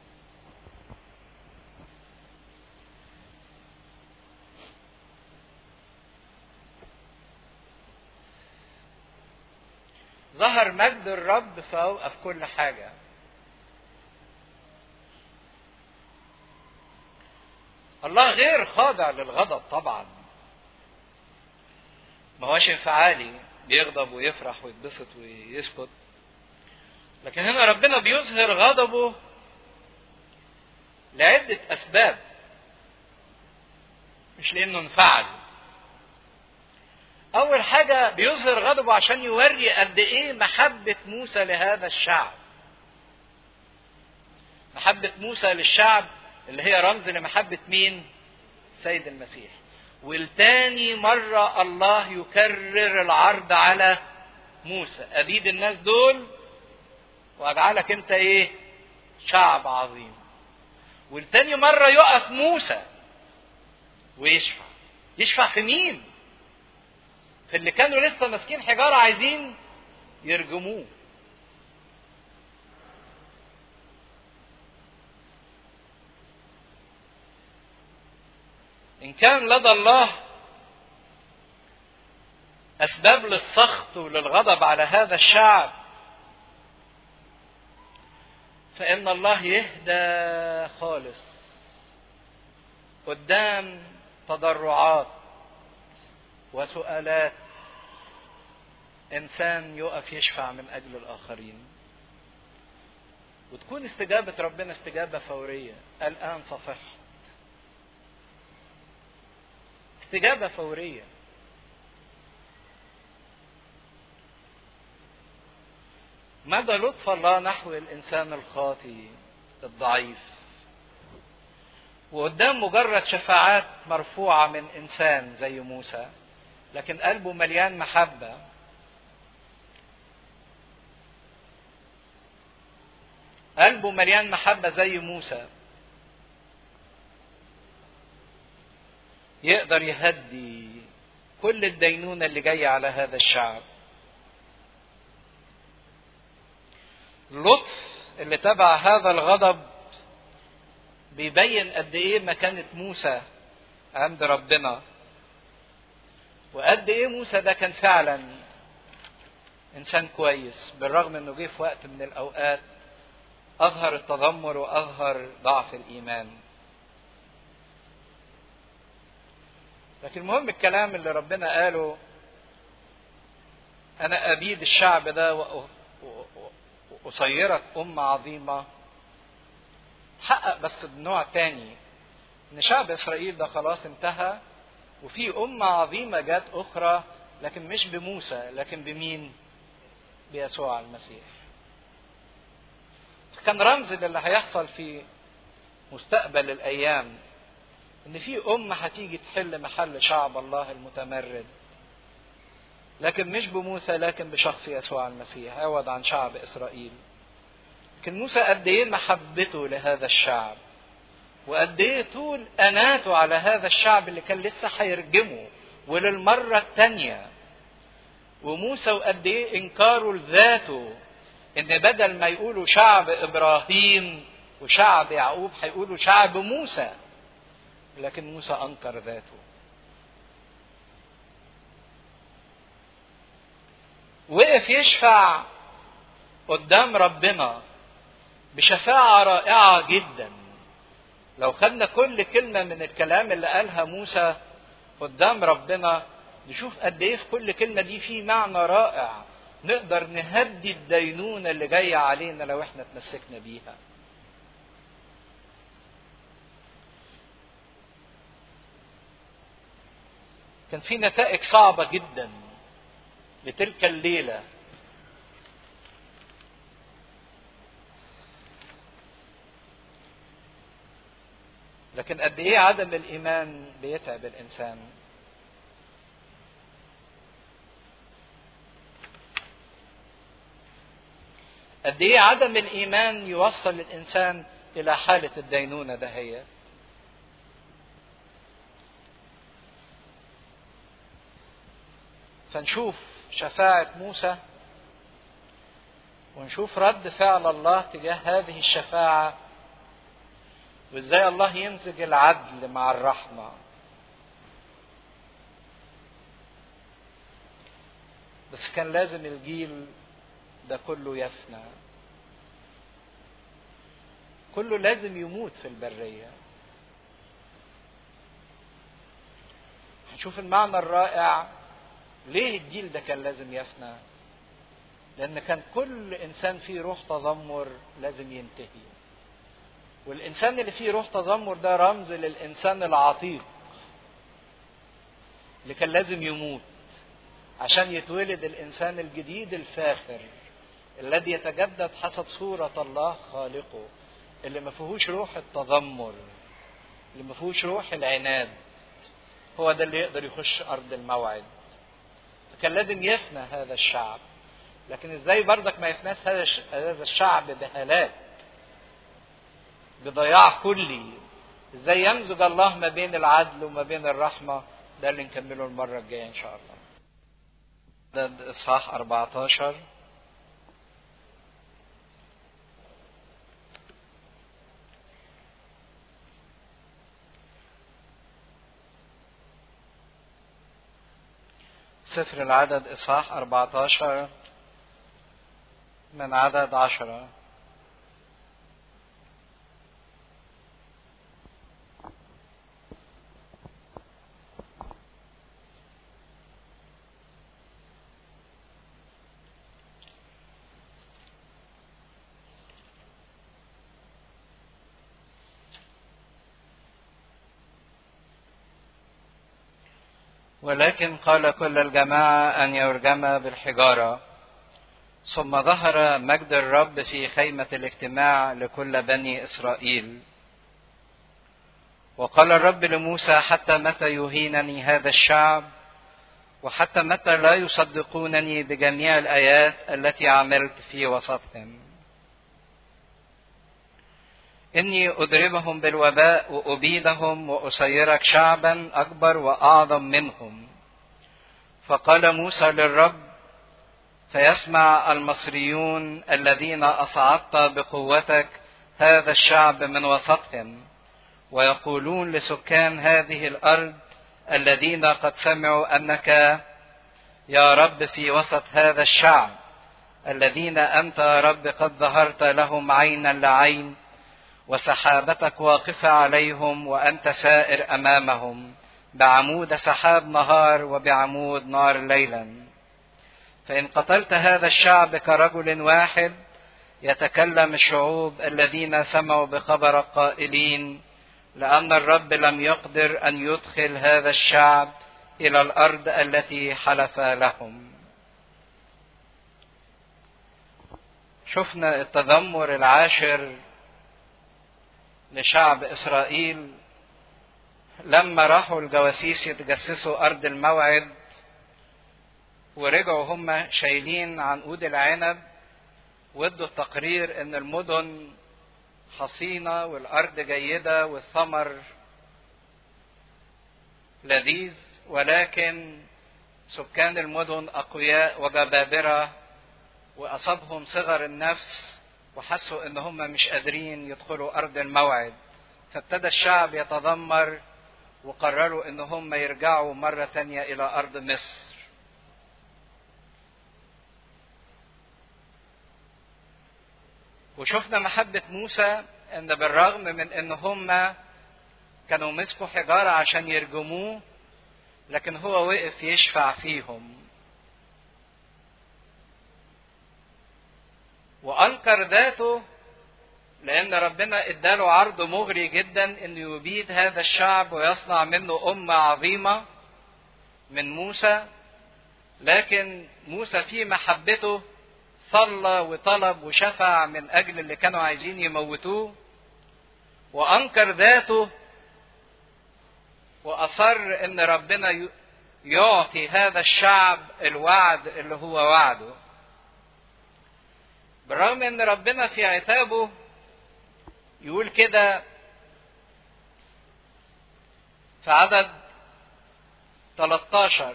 ظهر مجد الرب فوق في كل حاجة الله غير خاضع للغضب طبعا ما هوش انفعالي بيغضب ويفرح ويتبسط ويسكت لكن هنا ربنا بيظهر غضبه لعدة أسباب مش لأنه انفعل أول حاجة بيظهر غضبه عشان يوري قد إيه محبة موسى لهذا الشعب. محبة موسى للشعب اللي هي رمز لمحبة مين؟ سيد المسيح. والتاني مرة الله يكرر العرض على موسى، أبيد الناس دول وأجعلك أنت إيه؟ شعب عظيم. والتاني مرة يقف موسى ويشفع. يشفع في مين؟ في اللي كانوا لسه ماسكين حجاره عايزين يرجموه ان كان لدى الله اسباب للسخط وللغضب على هذا الشعب فان الله يهدى خالص قدام تضرعات وسؤالات انسان يقف يشفع من اجل الاخرين وتكون استجابه ربنا استجابه فوريه الان صفحت استجابه فوريه مدى لطف الله نحو الانسان الخاطي الضعيف وقدام مجرد شفاعات مرفوعه من انسان زي موسى لكن قلبه مليان محبة قلبه مليان محبة زي موسى يقدر يهدي كل الدينونة اللي جاية على هذا الشعب اللطف اللي تبع هذا الغضب بيبين قد ايه مكانة موسى عند ربنا وقد ايه موسى ده كان فعلا انسان كويس بالرغم انه جه في وقت من الاوقات اظهر التذمر واظهر ضعف الايمان لكن المهم الكلام اللي ربنا قاله انا ابيد الشعب ده واصيرك امه عظيمه حقق بس بنوع تاني ان شعب اسرائيل ده خلاص انتهى وفي أمة عظيمة جت أخرى لكن مش بموسى لكن بمين؟ بيسوع المسيح. كان رمز للي هيحصل في مستقبل الأيام إن في أمة هتيجي تحل محل شعب الله المتمرد. لكن مش بموسى لكن بشخص يسوع المسيح عوض عن شعب إسرائيل. لكن موسى قد إيه محبته لهذا الشعب. وقد ايه طول اناته على هذا الشعب اللي كان لسه هيرجمه وللمره الثانيه وموسى وقد ايه انكاره لذاته ان بدل ما يقولوا شعب ابراهيم وشعب يعقوب هيقولوا شعب موسى لكن موسى انكر ذاته وقف يشفع قدام ربنا بشفاعه رائعه جدا لو خدنا كل كلمة من الكلام اللي قالها موسى قدام ربنا نشوف قد ايه في كل كلمة دي في معنى رائع نقدر نهدي الدينونة اللي جاية علينا لو احنا تمسكنا بيها كان في نتائج صعبة جدا لتلك الليلة لكن قد ايه عدم الايمان بيتعب الانسان قد ايه عدم الايمان يوصل الانسان الى حاله الدينونه دهية فنشوف شفاعه موسى ونشوف رد فعل الله تجاه هذه الشفاعه وازاي الله يمزج العدل مع الرحمه بس كان لازم الجيل ده كله يفنى كله لازم يموت في البريه هنشوف المعنى الرائع ليه الجيل ده كان لازم يفنى لان كان كل انسان فيه روح تذمر لازم ينتهي والانسان اللي فيه روح تذمر ده رمز للانسان العتيق اللي كان لازم يموت عشان يتولد الانسان الجديد الفاخر الذي يتجدد حسب صورة الله خالقه اللي ما فيهوش روح التذمر اللي ما فيهوش روح العناد هو ده اللي يقدر يخش ارض الموعد فكان لازم يفنى هذا الشعب لكن ازاي برضك ما يفناش هذا الشعب بهلاك بضياع كلي ازاي يمزج الله ما بين العدل وما بين الرحمة ده اللي نكمله المرة الجاية ان شاء الله ده اصحاح 14 سفر العدد إصحاح 14 من عدد عشرة ولكن قال كل الجماعة أن يرجم بالحجارة ثم ظهر مجد الرب في خيمة الاجتماع لكل بني إسرائيل وقال الرب لموسى حتى متى يهينني هذا الشعب وحتى متى لا يصدقونني بجميع الآيات التي عملت في وسطهم إني أضربهم بالوباء وأبيدهم وأسيرك شعبا أكبر وأعظم منهم فقال موسى للرب فيسمع المصريون الذين أصعدت بقوتك هذا الشعب من وسطهم ويقولون لسكان هذه الأرض الذين قد سمعوا أنك يا رب في وسط هذا الشعب الذين أنت يا رب قد ظهرت لهم عينا لعين وسحابتك واقفة عليهم وأنت سائر أمامهم بعمود سحاب نهار وبعمود نار ليلا فإن قتلت هذا الشعب كرجل واحد يتكلم الشعوب الذين سمعوا بخبرك قائلين لأن الرب لم يقدر أن يدخل هذا الشعب إلى الأرض التي حلف لهم شفنا التذمر العاشر لشعب إسرائيل لما راحوا الجواسيس يتجسسوا أرض الموعد ورجعوا هم شايلين عنقود العنب وادوا التقرير ان المدن حصينة والأرض جيدة والثمر لذيذ ولكن سكان المدن أقوياء وجبابرة وأصابهم صغر النفس وحسوا ان هم مش قادرين يدخلوا ارض الموعد فابتدى الشعب يتذمر وقرروا ان هم يرجعوا مرة تانية الى ارض مصر وشفنا محبة موسى ان بالرغم من ان هم كانوا مسكوا حجارة عشان يرجموه لكن هو وقف يشفع فيهم وانكر ذاته لان ربنا اداله عرض مغري جدا انه يبيد هذا الشعب ويصنع منه امه عظيمه من موسى لكن موسى في محبته صلى وطلب وشفع من اجل اللي كانوا عايزين يموتوه وانكر ذاته واصر ان ربنا يعطي هذا الشعب الوعد اللي هو وعده بالرغم ان ربنا في عتابه يقول كده في عدد 13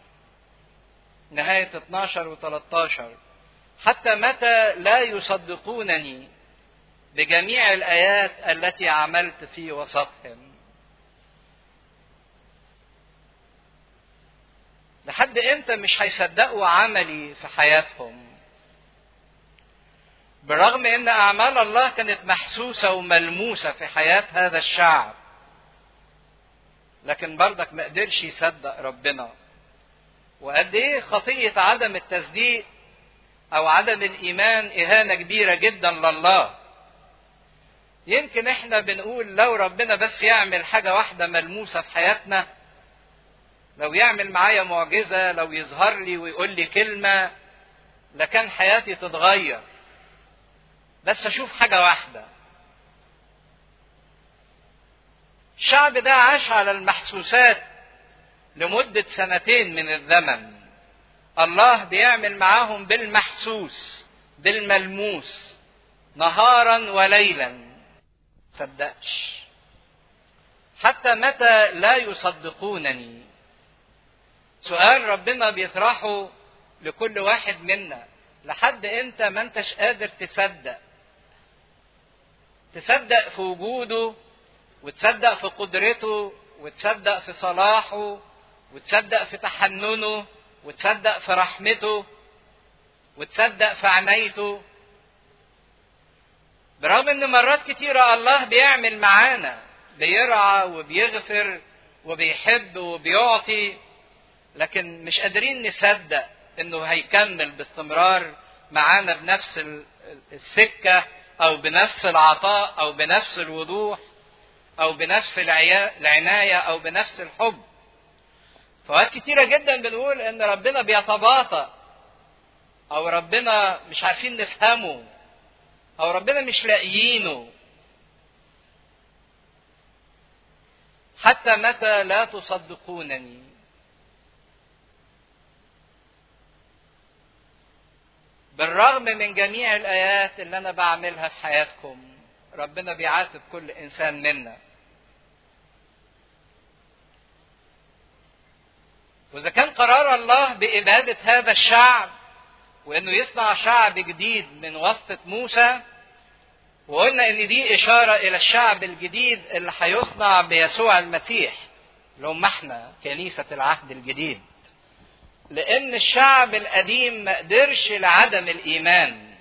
نهاية 12 و 13 حتى متى لا يصدقونني بجميع الآيات التي عملت في وسطهم لحد امتى مش هيصدقوا عملي في حياتهم بالرغم ان اعمال الله كانت محسوسه وملموسه في حياه هذا الشعب لكن برضك ما قدرش يصدق ربنا وقد ايه خطيه عدم التصديق او عدم الايمان اهانه كبيره جدا لله يمكن احنا بنقول لو ربنا بس يعمل حاجه واحده ملموسه في حياتنا لو يعمل معايا معجزة لو يظهر لي ويقول لي كلمة لكان حياتي تتغير بس اشوف حاجة واحدة الشعب ده عاش على المحسوسات لمدة سنتين من الزمن الله بيعمل معاهم بالمحسوس بالملموس نهارا وليلا صدقش حتى متى لا يصدقونني سؤال ربنا بيطرحه لكل واحد منا لحد امتى ما انتش قادر تصدق تصدق في وجوده وتصدق في قدرته وتصدق في صلاحه وتصدق في تحننه وتصدق في رحمته وتصدق في عنايته برغم ان مرات كتيرة الله بيعمل معانا بيرعى وبيغفر وبيحب وبيعطي لكن مش قادرين نصدق انه هيكمل باستمرار معانا بنفس السكة او بنفس العطاء او بنفس الوضوح او بنفس العناية او بنفس الحب فوقت كتيرة جدا بنقول ان ربنا بيتباطأ او ربنا مش عارفين نفهمه او ربنا مش لاقيينه حتى متى لا تصدقونني بالرغم من جميع الايات اللي انا بعملها في حياتكم ربنا بيعاتب كل انسان منا واذا كان قرار الله باباده هذا الشعب وانه يصنع شعب جديد من وسط موسى وقلنا ان دي اشاره الى الشعب الجديد اللي هيصنع بيسوع المسيح اللي هم احنا كنيسه العهد الجديد لان الشعب القديم ما قدرش لعدم الايمان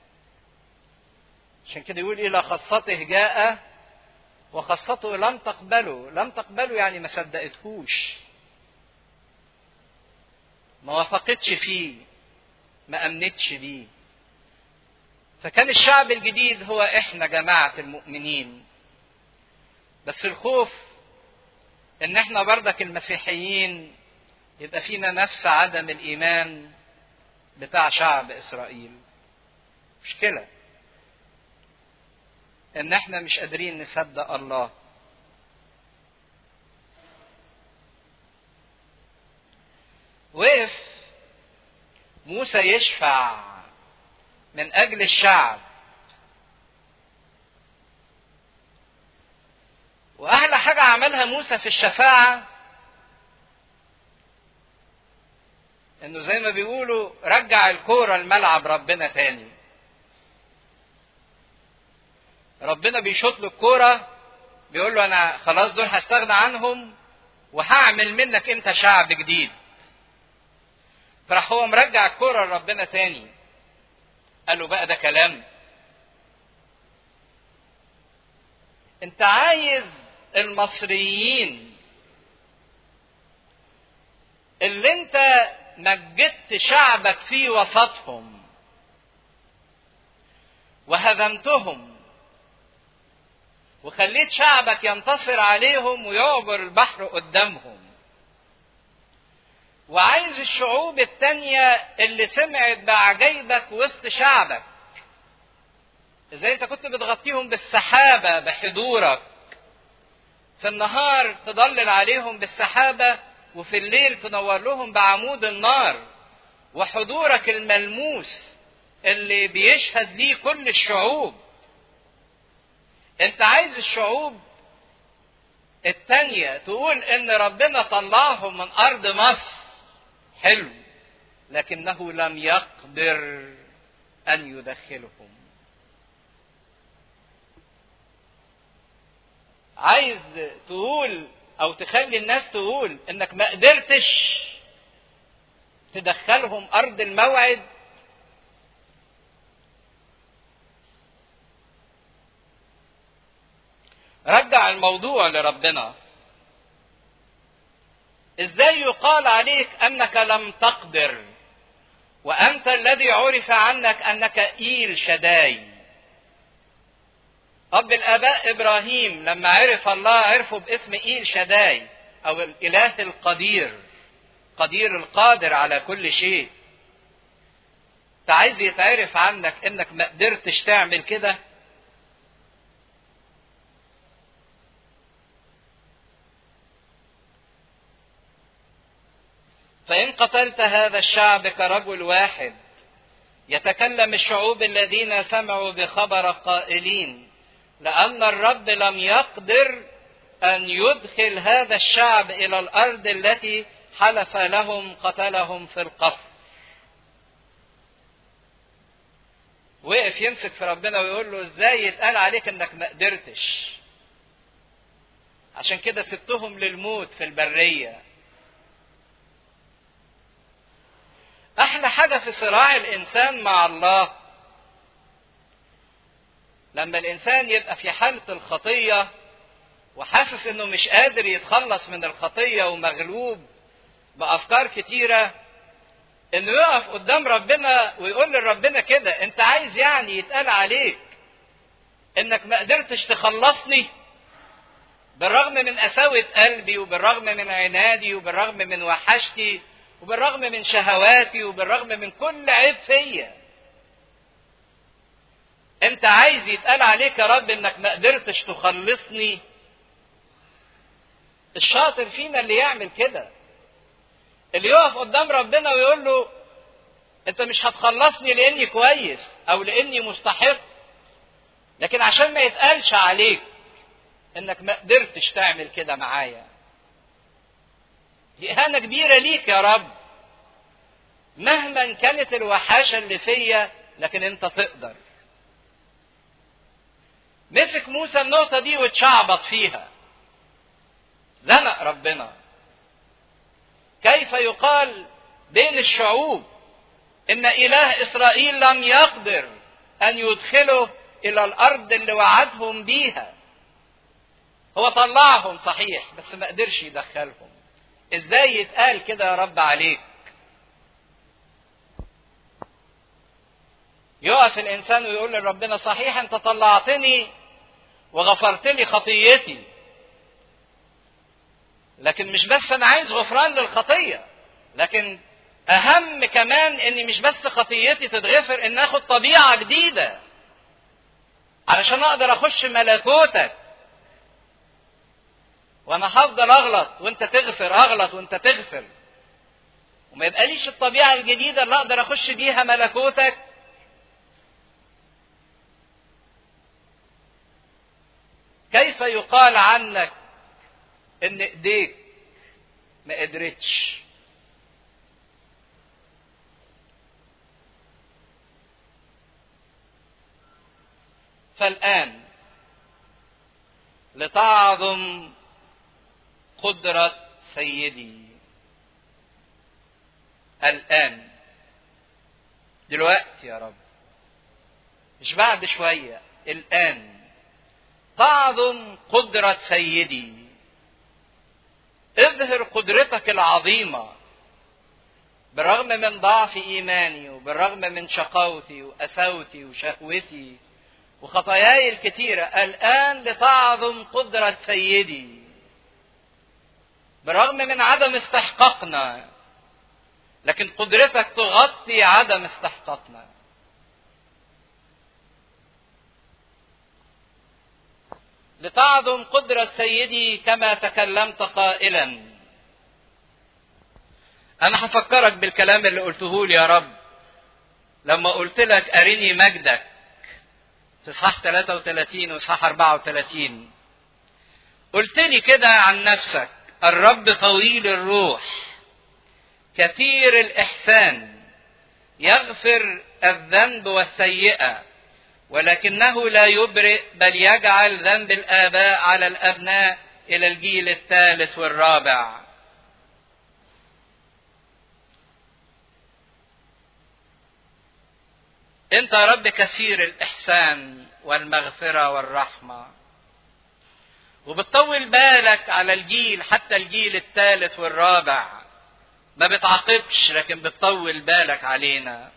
عشان كده يقول الى خاصته جاء وخاصته لم تقبله لم تقبله يعني ما صدقتهوش ما وثقتش فيه ما امنتش بيه فكان الشعب الجديد هو احنا جماعه المؤمنين بس الخوف ان احنا بردك المسيحيين يبقى فينا نفس عدم الايمان بتاع شعب اسرائيل مشكله ان احنا مش قادرين نصدق الله وقف موسى يشفع من اجل الشعب واحلى حاجه عملها موسى في الشفاعه انه زي ما بيقولوا رجع الكوره لملعب ربنا تاني ربنا بيشوط له الكوره بيقول له انا خلاص دول هستغنى عنهم وهعمل منك انت شعب جديد فراح هو مرجع الكوره لربنا تاني قال له بقى ده كلام انت عايز المصريين اللي انت مجدت شعبك في وسطهم وهزمتهم وخليت شعبك ينتصر عليهم ويعبر البحر قدامهم وعايز الشعوب التانية اللي سمعت بعجايبك وسط شعبك ازاي انت كنت بتغطيهم بالسحابة بحضورك في النهار تضلل عليهم بالسحابة وفي الليل تنور لهم بعمود النار وحضورك الملموس اللي بيشهد ليه كل الشعوب انت عايز الشعوب التانية تقول ان ربنا طلعهم من ارض مصر حلو لكنه لم يقدر ان يدخلهم عايز تقول او تخلي الناس تقول انك ما قدرتش تدخلهم ارض الموعد رجع الموضوع لربنا ازاي يقال عليك انك لم تقدر وانت الذي عرف عنك انك ايل شداي اب الاباء ابراهيم لما عرف الله عرفه باسم ايل شداي او الاله القدير قدير القادر على كل شيء انت عايز يتعرف عنك انك ما قدرتش تعمل كده فإن قتلت هذا الشعب كرجل واحد يتكلم الشعوب الذين سمعوا بخبر قائلين لأن الرب لم يقدر أن يدخل هذا الشعب إلى الأرض التي حلف لهم قتلهم في القصر. وقف يمسك في ربنا ويقول له ازاي يتقال عليك انك ما قدرتش. عشان كده سبتهم للموت في البريه. احلى حاجة في صراع الانسان مع الله لما الانسان يبقى في حالة الخطية وحاسس انه مش قادر يتخلص من الخطية ومغلوب بافكار كتيرة انه يقف قدام ربنا ويقول لربنا كده انت عايز يعني يتقال عليك انك ما قدرتش تخلصني بالرغم من قساوة قلبي وبالرغم من عنادي وبالرغم من وحشتي وبالرغم من شهواتي وبالرغم من كل عيب فيا انت عايز يتقال عليك يا رب انك ما قدرتش تخلصني الشاطر فينا اللي يعمل كده اللي يقف قدام ربنا ويقول له انت مش هتخلصني لاني كويس او لاني مستحق لكن عشان ما يتقالش عليك انك ما قدرتش تعمل كده معايا دي إهانة كبيرة ليك يا رب مهما كانت الوحاشة اللي فيا لكن أنت تقدر مسك موسى النقطة دي واتشعبط فيها زنق ربنا كيف يقال بين الشعوب إن إله إسرائيل لم يقدر أن يدخله إلى الأرض اللي وعدهم بيها هو طلعهم صحيح بس ما قدرش يدخلهم ازاي يتقال كده يا رب عليك يقف الانسان ويقول لربنا صحيح انت طلعتني وغفرت لي خطيتي لكن مش بس انا عايز غفران للخطيه لكن اهم كمان اني مش بس خطيتي تتغفر ان اخد طبيعه جديده علشان اقدر اخش ملكوتك وانا هفضل اغلط وانت تغفر اغلط وانت تغفر وما يبقاليش الطبيعه الجديده اللي اقدر اخش بيها ملكوتك كيف يقال عنك ان ايديك ما قدرتش فالان لتعظم قدرة سيدي الآن دلوقتي يا رب مش بعد شوية الآن تعظم قدرة سيدي اظهر قدرتك العظيمة بالرغم من ضعف إيماني وبالرغم من شقاوتي وأساوتي وشهوتي وخطاياي الكثيرة الآن لتعظم قدرة سيدي بالرغم من عدم استحقاقنا لكن قدرتك تغطي عدم استحقاقنا لتعظم قدرة سيدي كما تكلمت قائلا أنا هفكرك بالكلام اللي قلته لي يا رب لما قلت لك أرني مجدك في إصحاح 33 وإصحاح 34 قلت لي كده عن نفسك الرب طويل الروح كثير الإحسان يغفر الذنب والسيئة ولكنه لا يبرئ بل يجعل ذنب الآباء على الأبناء إلى الجيل الثالث والرابع انت يا رب كثير الاحسان والمغفره والرحمه وبتطول بالك على الجيل حتى الجيل الثالث والرابع ما بتعاقبش لكن بتطول بالك علينا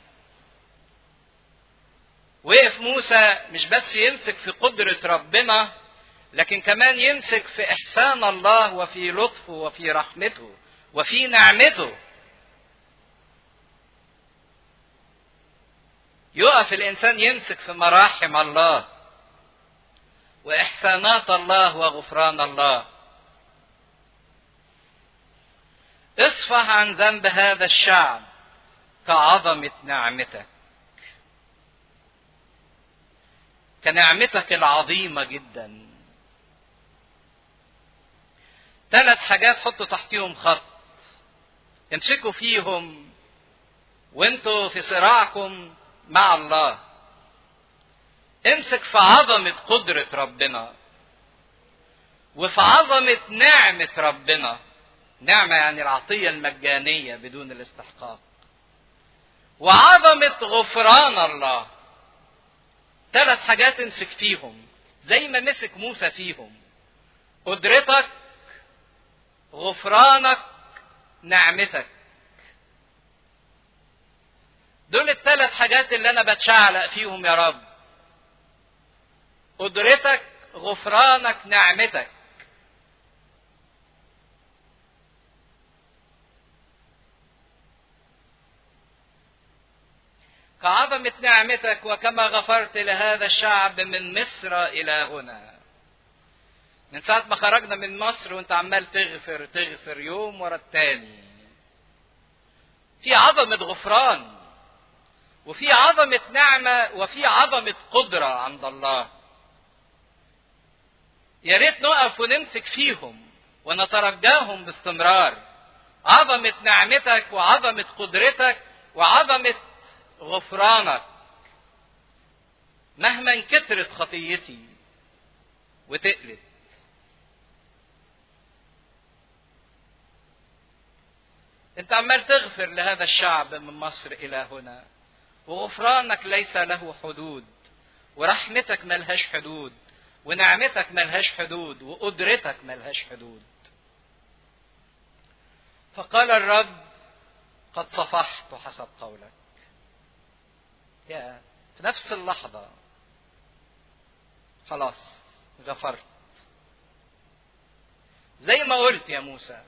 وقف موسى مش بس يمسك في قدرة ربنا لكن كمان يمسك في احسان الله وفي لطفه وفي رحمته وفي نعمته يقف الانسان يمسك في مراحم الله واحسانات الله وغفران الله اصفح عن ذنب هذا الشعب كعظمه نعمتك كنعمتك العظيمه جدا ثلاث حاجات حطوا تحتيهم خط امسكوا فيهم وانتوا في صراعكم مع الله امسك في عظمة قدرة ربنا وفي عظمة نعمة ربنا نعمة يعني العطية المجانية بدون الاستحقاق وعظمة غفران الله ثلاث حاجات امسك فيهم زي ما مسك موسى فيهم قدرتك غفرانك نعمتك دول الثلاث حاجات اللي انا بتشعلق فيهم يا رب قدرتك غفرانك نعمتك كعظمة نعمتك وكما غفرت لهذا الشعب من مصر إلى هنا من ساعة ما خرجنا من مصر وانت عمال تغفر تغفر يوم ورا التاني في عظمة غفران وفي عظمة نعمة وفي عظمة قدرة عند الله يا ريت نقف ونمسك فيهم ونترجاهم باستمرار عظمة نعمتك وعظمة قدرتك وعظمة غفرانك مهما كثرت خطيتي وتقلت انت عمال تغفر لهذا الشعب من مصر الى هنا وغفرانك ليس له حدود ورحمتك ملهاش حدود ونعمتك ملهاش حدود وقدرتك ملهاش حدود فقال الرب قد صفحت حسب قولك يا في نفس اللحظة خلاص غفرت زي ما قلت يا موسى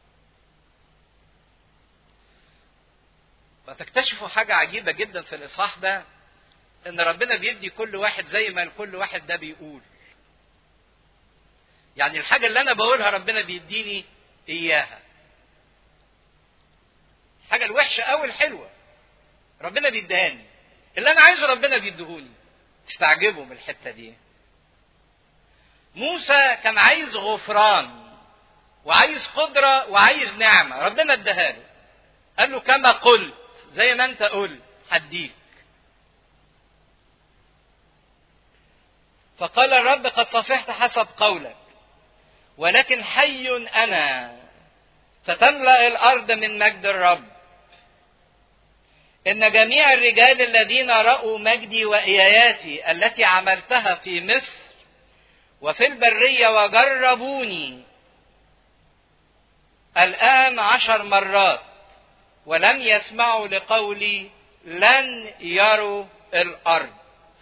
فتكتشفوا حاجة عجيبة جدا في الإصحاح ده إن ربنا بيدي كل واحد زي ما كل واحد ده بيقول. يعني الحاجة اللي أنا بقولها ربنا بيديني إياها. الحاجة الوحشة أو الحلوة ربنا بيديهاني. اللي أنا عايزه ربنا بيديهوني. تستعجبوا من الحتة دي. موسى كان عايز غفران وعايز قدرة وعايز نعمة، ربنا اداها له. قال له كما قلت زي ما انت قلت هديك فقال الرب قد صفحت حسب قولك ولكن حي انا فتملا الارض من مجد الرب ان جميع الرجال الذين راوا مجدي واياتي التي عملتها في مصر وفي البريه وجربوني الان عشر مرات ولم يسمعوا لقولي لن يروا الارض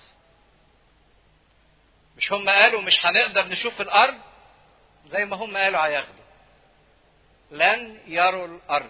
مش هم قالوا مش هنقدر نشوف الارض زي ما هم قالوا هياخدوا لن يروا الارض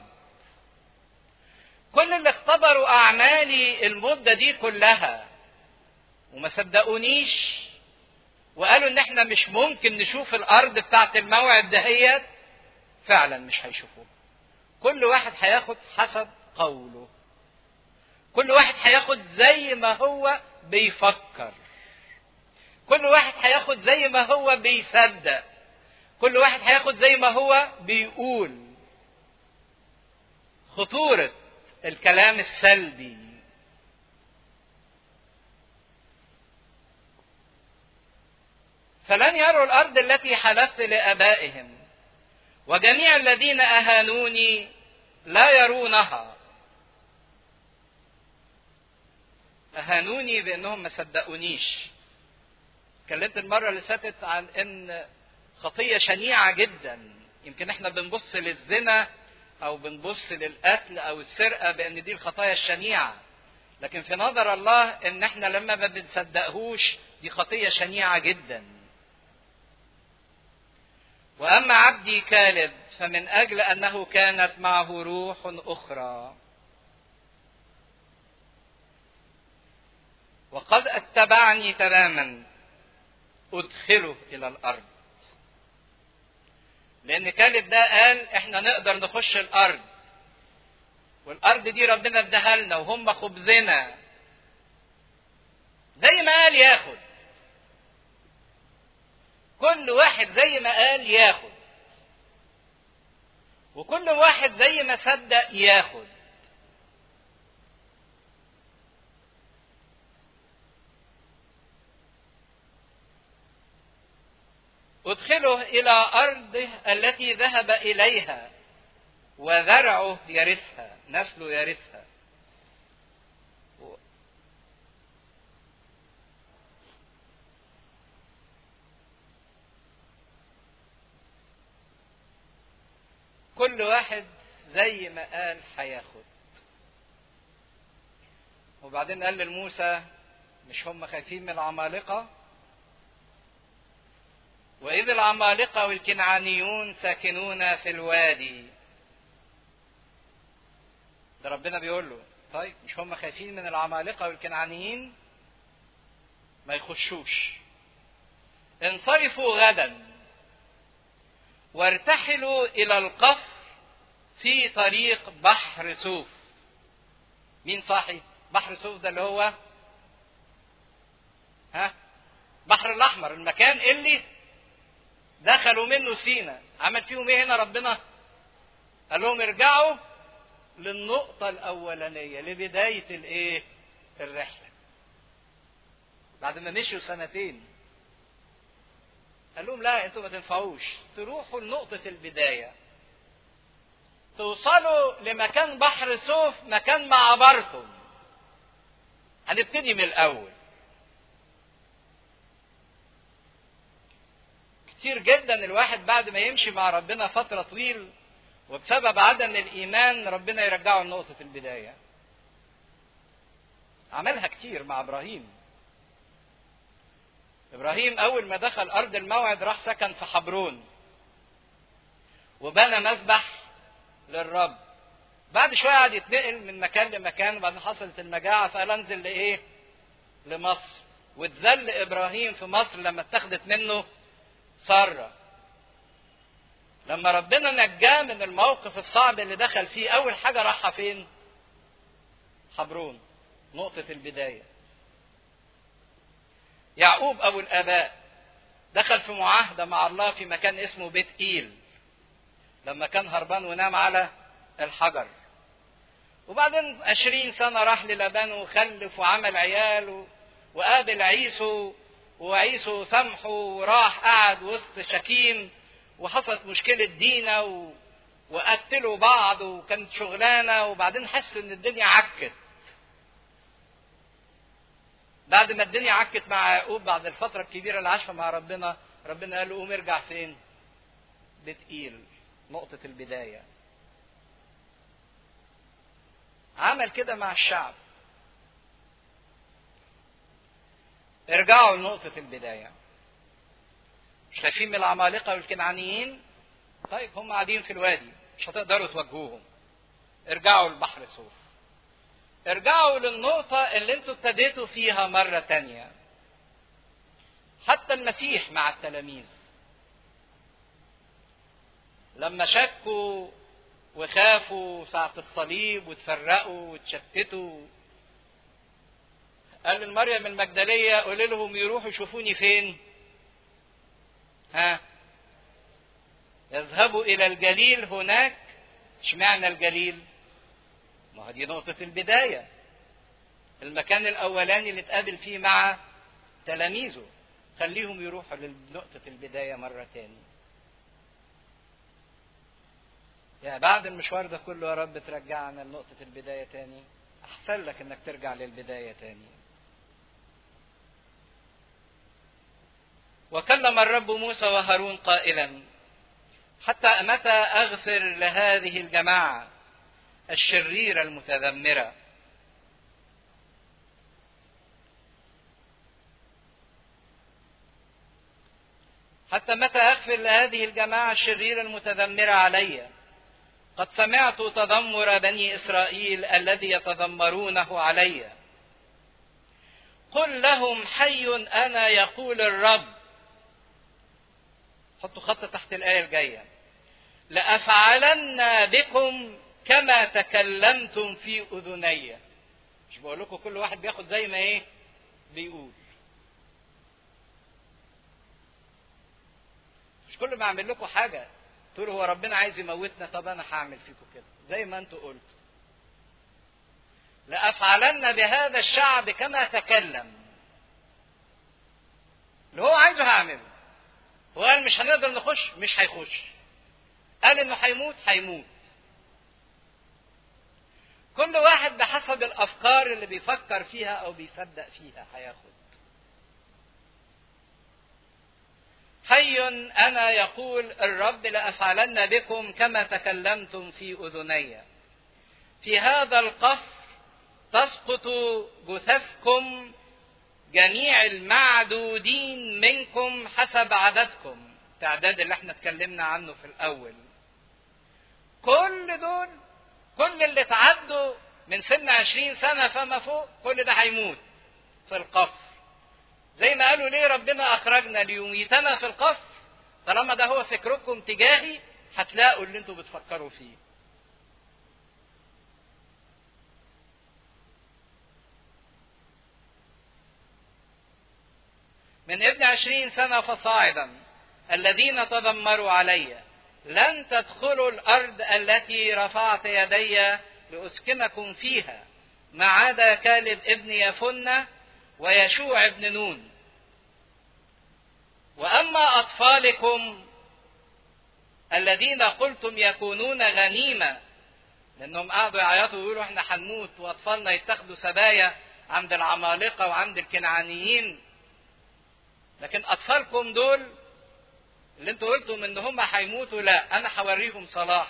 كل اللي اختبروا اعمالي المده دي كلها وما صدقونيش وقالوا ان احنا مش ممكن نشوف الارض بتاعت الموعد دهيت فعلا مش هيشوفوها كل واحد هياخد حسب قوله كل واحد هياخد زي ما هو بيفكر كل واحد هياخد زي ما هو بيصدق كل واحد هياخد زي ما هو بيقول خطورة الكلام السلبي فلن يروا الأرض التي حلفت لآبائهم وجميع الذين اهانوني لا يرونها اهانوني بانهم ما صدقونيش اتكلمت المره اللي فاتت عن ان خطيه شنيعه جدا يمكن احنا بنبص للزنا او بنبص للقتل او السرقه بان دي الخطايا الشنيعه لكن في نظر الله ان احنا لما ما بنصدقهوش دي خطيه شنيعه جدا واما عبدي كالب فمن اجل انه كانت معه روح اخرى وقد اتبعني تماما ادخله الى الارض لان كالب ده قال احنا نقدر نخش الارض والارض دي ربنا اداها لنا وهم خبزنا زي ما قال ياخد كل واحد زي ما قال ياخد وكل واحد زي ما صدق ياخد ادخله الى ارضه التي ذهب اليها وذرعه يرثها نسله يرثها كل واحد زي ما قال هياخد وبعدين قال لموسى مش هم خايفين من العمالقه وإذ العمالقة والكنعانيون ساكنون في الوادي ده ربنا بيقول له طيب مش هم خايفين من العمالقة والكنعانيين ما يخشوش انصرفوا غدا وارتحلوا إلى القفر في طريق بحر سوف مين صاحي بحر سوف ده اللي هو ها بحر الأحمر المكان اللي دخلوا منه سينا عمل فيهم ايه هنا ربنا قال لهم ارجعوا للنقطة الأولانية لبداية الإيه؟ الرحلة. بعد ما مشوا سنتين. قال لهم لا أنتوا ما تنفعوش، تروحوا لنقطة البداية. توصلوا لمكان بحر سوف مكان ما عبرتم. هنبتدي من الأول. كتير جدا الواحد بعد ما يمشي مع ربنا فترة طويل وبسبب عدم الإيمان ربنا يرجعه لنقطة البداية. عملها كتير مع إبراهيم. إبراهيم أول ما دخل أرض الموعد راح سكن في حبرون. وبنى مذبح للرب. بعد شوية قعد يتنقل من مكان لمكان وبعدين حصلت المجاعة فقال أنزل لإيه؟ لمصر. واتذل إبراهيم في مصر لما اتخذت منه سارة. لما ربنا نجاه من الموقف الصعب اللي دخل فيه اول حاجه راحها فين حبرون نقطه البدايه يعقوب ابو الاباء دخل في معاهده مع الله في مكان اسمه بيت ايل لما كان هربان ونام على الحجر وبعدين عشرين سنة راح للبان وخلف وعمل عيال وقابل عيسو وعيسو سامحه وراح قعد وسط شكيم وحصلت مشكلة دينا و... وقتلوا بعض وكانت شغلانة وبعدين حس ان الدنيا عكت بعد ما الدنيا عكت مع يعقوب بعد الفترة الكبيرة اللي عاشها مع ربنا ربنا قال له قوم ارجع فين بيت ايل نقطة البداية عمل كده مع الشعب ارجعوا لنقطة البداية مش خايفين من العمالقه والكنعانيين طيب هم قاعدين في الوادي مش هتقدروا تواجهوهم ارجعوا لبحر سوف ارجعوا للنقطة اللي انتوا ابتديتوا فيها مرة تانية حتى المسيح مع التلاميذ لما شكوا وخافوا ساعة الصليب وتفرقوا وتشتتوا قال لمريم المجدلية قول لهم يروحوا يشوفوني فين ها يذهبوا الى الجليل هناك اشمعنى الجليل ما دي نقطة البداية المكان الاولاني اللي اتقابل فيه مع تلاميذه خليهم يروحوا لنقطة البداية مرة تاني يا بعد المشوار ده كله يا رب ترجعنا لنقطة البداية تاني أحسن لك إنك ترجع للبداية تاني وكلم الرب موسى وهارون قائلا حتى متى اغفر لهذه الجماعه الشريره المتذمره حتى متى أغفر لهذه الجماعة الشريرة المتذمرة علي قد سمعت تذمر بني إسرائيل الذي يتذمرونه علي قل لهم حي أنا يقول الرب حطوا خط تحت الآية الجاية لأفعلن بكم كما تكلمتم في أذني مش بقول لكم كل واحد بياخد زي ما ايه بيقول مش كل ما اعمل لكم حاجه تقولوا هو ربنا عايز يموتنا طب انا هعمل فيكم كده زي ما انتوا قلتوا لافعلن بهذا الشعب كما تكلم اللي هو عايزه هعمله هو قال مش هنقدر نخش مش هيخش قال انه هيموت هيموت كل واحد بحسب الافكار اللي بيفكر فيها او بيصدق فيها هياخد حي انا يقول الرب لافعلن بكم كما تكلمتم في اذني في هذا القفر تسقط جثثكم جميع المعدودين منكم حسب عددكم التعداد اللي احنا اتكلمنا عنه في الاول كل دول كل اللي اتعدوا من سن عشرين سنة فما فوق كل ده هيموت في القفر زي ما قالوا ليه ربنا أخرجنا ليميتنا في القفر طالما ده هو فكركم تجاهي هتلاقوا اللي انتوا بتفكروا فيه من ابن عشرين سنة فصاعدا الذين تذمروا علي لن تدخلوا الأرض التي رفعت يدي لأسكنكم فيها ما عدا كالب ابن يفنة ويشوع ابن نون وأما أطفالكم الذين قلتم يكونون غنيمة لأنهم قعدوا يعيطوا ويقولوا احنا هنموت وأطفالنا يتاخدوا سبايا عند العمالقة وعند الكنعانيين لكن أطفالكم دول اللي انتوا قلتم ان هم هيموتوا لا انا هوريهم صلاحي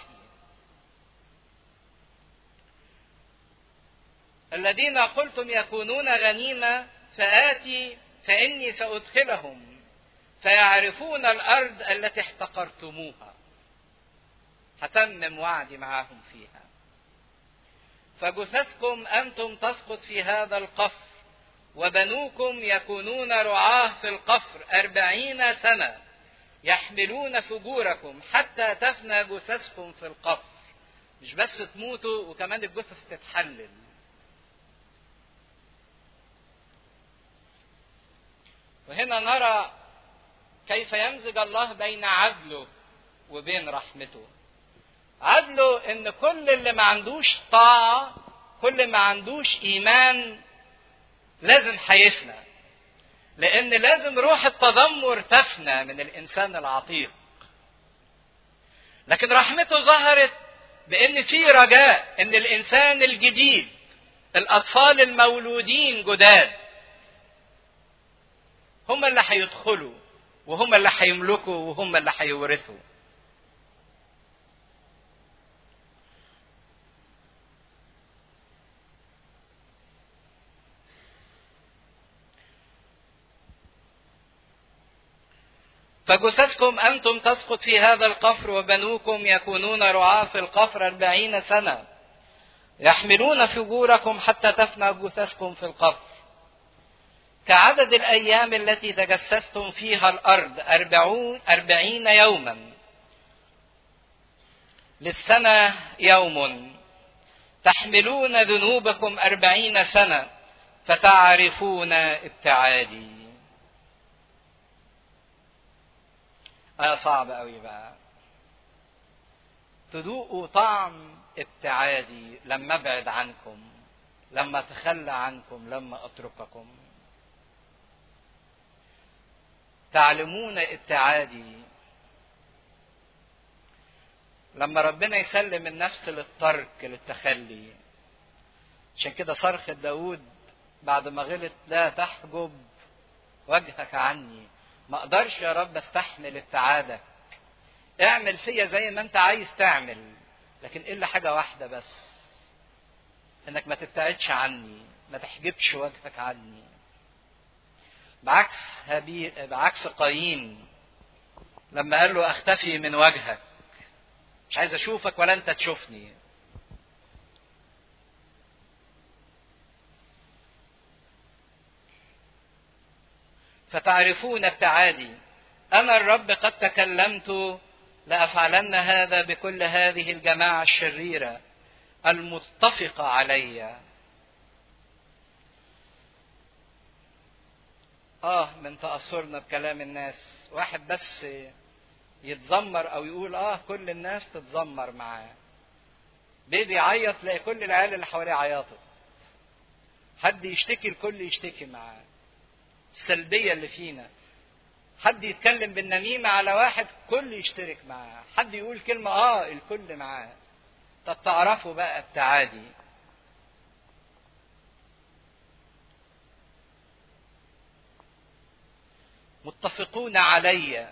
الذين قلتم يكونون غنيمة فآتي فإني سأدخلهم فيعرفون الأرض التي احتقرتموها هتمم وعدي معاهم فيها فجثثكم أنتم تسقط في هذا القفر وبنوكم يكونون رعاه في القفر أربعين سنة يحملون فجوركم حتى تفنى جثثكم في القفر مش بس تموتوا وكمان الجثث تتحلل وهنا نرى كيف يمزج الله بين عدله وبين رحمته عدله ان كل اللي ما عندوش طاعة كل ما عندوش ايمان لازم هيفنى لان لازم روح التذمر تفنى من الانسان العتيق لكن رحمته ظهرت بان في رجاء ان الانسان الجديد الاطفال المولودين جداد هم اللي هيدخلوا وهم اللي هيملكوا وهم اللي هيورثوا فجثثكم أنتم تسقط في هذا القفر وبنوكم يكونون رعاة في القفر أربعين سنة يحملون فجوركم حتى تفنى جثثكم في القفر كعدد الأيام التي تجسستم فيها الأرض أربعون أربعين يوما للسنة يوم تحملون ذنوبكم أربعين سنة فتعرفون ابتعادي آية صعبة أوي بقى تذوقوا طعم ابتعادي لما ابعد عنكم لما اتخلى عنكم لما اترككم تعلمون ابتعادي لما ربنا يسلم النفس للترك للتخلي عشان كده صرخ داود بعد ما غلط لا تحجب وجهك عني ما اقدرش يا رب استحمل ابتعادك اعمل فيا زي ما انت عايز تعمل لكن الا حاجه واحده بس انك ما تبتعدش عني ما تحجبش وجهك عني بعكس هبي... بعكس قايين لما قال له اختفي من وجهك مش عايز اشوفك ولا انت تشوفني فتعرفون ابتعادي انا الرب قد تكلمت لافعلن هذا بكل هذه الجماعه الشريره المتفقه علي اه من تاثرنا بكلام الناس واحد بس يتذمر او يقول اه كل الناس تتذمر معاه بيبي يعيط تلاقي كل العيال اللي حواليه عيطت حد يشتكي الكل يشتكي معاه السلبيه اللي فينا حد يتكلم بالنميمه على واحد كل يشترك معاه حد يقول كلمه اه الكل معاه طب تعرفوا بقى التعادي متفقون علي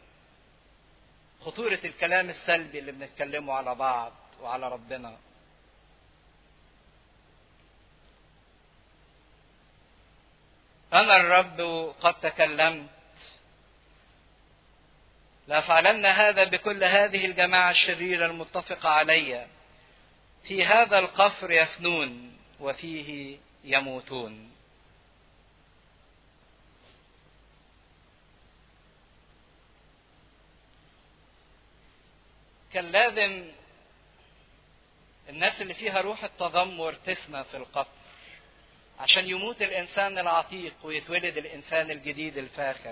خطورة الكلام السلبي اللي بنتكلمه على بعض وعلى ربنا أنا الرب قد تكلمت لأفعلن هذا بكل هذه الجماعة الشريرة المتفقة علي في هذا القفر يفنون وفيه يموتون كان لازم الناس اللي فيها روح التذمر تفنى في القبر عشان يموت الانسان العتيق ويتولد الانسان الجديد الفاخر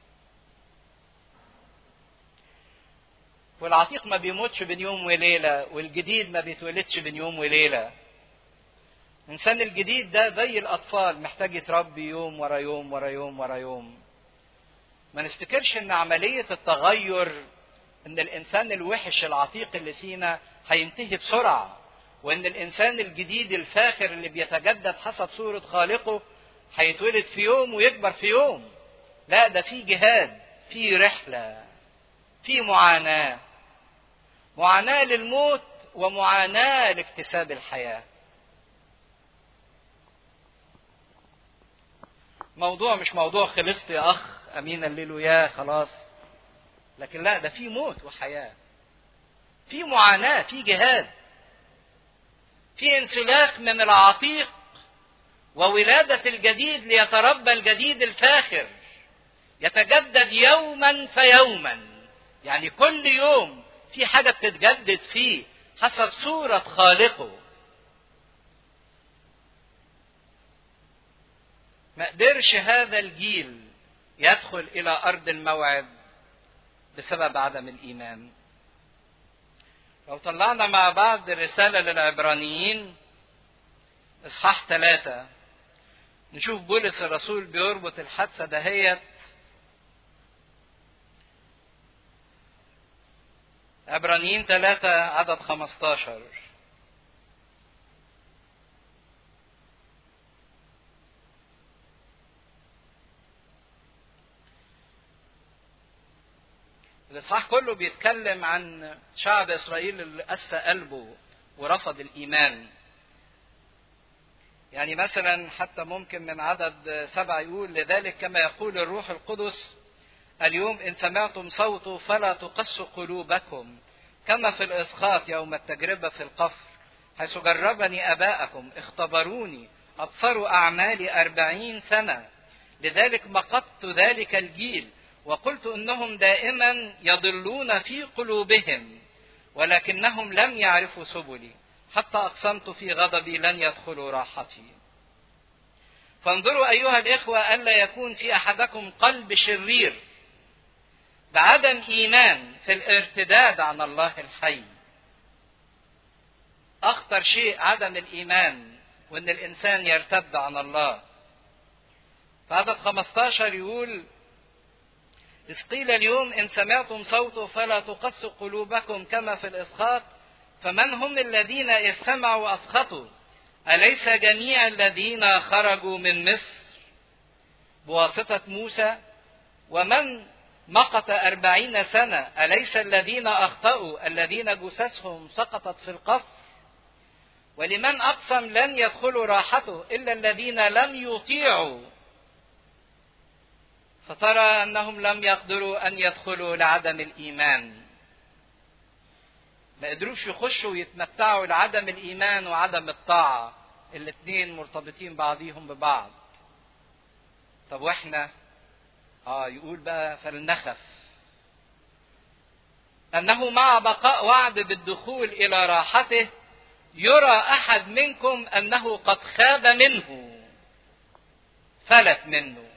والعتيق ما بيموتش بين يوم وليله والجديد ما بيتولدش بين يوم وليله الانسان الجديد ده زي الاطفال محتاج يتربي يوم ورا يوم ورا يوم ورا يوم ما نفتكرش ان عمليه التغير ان الانسان الوحش العتيق اللي فينا هينتهي بسرعه وان الانسان الجديد الفاخر اللي بيتجدد حسب صوره خالقه هيتولد في يوم ويكبر في يوم لا ده في جهاد في رحله في معاناه معاناه للموت ومعاناه لاكتساب الحياه موضوع مش موضوع خلصت يا اخ امين الليل يا خلاص لكن لا ده في موت وحياه في معاناه في جهاد في انسلاخ من العتيق وولادة الجديد ليتربى الجديد الفاخر يتجدد يوما فيوما يعني كل يوم في حاجة بتتجدد فيه حسب صورة خالقه ما قدرش هذا الجيل يدخل إلى أرض الموعد بسبب عدم الإيمان لو طلعنا مع بعض الرسالة للعبرانيين إصحاح ثلاثة نشوف بولس الرسول بيربط الحادثة دهيت عبرانيين ثلاثة عدد خمستاشر الإصحاح كله بيتكلم عن شعب إسرائيل اللي قسى قلبه ورفض الإيمان. يعني مثلا حتى ممكن من عدد سبعة يقول لذلك كما يقول الروح القدس اليوم إن سمعتم صوته فلا تقسوا قلوبكم كما في الإسخاط يوم التجربة في القفر حيث جربني أباءكم اختبروني أبصروا أعمالي أربعين سنة لذلك مقت ذلك الجيل وقلت انهم دائما يضلون في قلوبهم ولكنهم لم يعرفوا سبلي حتى اقسمت في غضبي لن يدخلوا راحتي فانظروا ايها الاخوه الا يكون في احدكم قلب شرير بعدم ايمان في الارتداد عن الله الحي اخطر شيء عدم الايمان وان الانسان يرتد عن الله فعدد 15 يقول إذ قيل اليوم إن سمعتم صوته فلا تقسوا قلوبكم كما في الإسخاط فمن هم الذين استمعوا وأسخطوا أليس جميع الذين خرجوا من مصر بواسطة موسى ومن مقت أربعين سنة أليس الذين أخطأوا الذين جثثهم سقطت في القفر ولمن أقسم لن يدخلوا راحته إلا الذين لم يطيعوا فترى انهم لم يقدروا ان يدخلوا لعدم الايمان ما قدروش يخشوا ويتمتعوا لعدم الايمان وعدم الطاعه الاثنين مرتبطين بعضيهم ببعض طب واحنا اه يقول بقى فلنخف انه مع بقاء وعد بالدخول الى راحته يرى احد منكم انه قد خاب منه فلت منه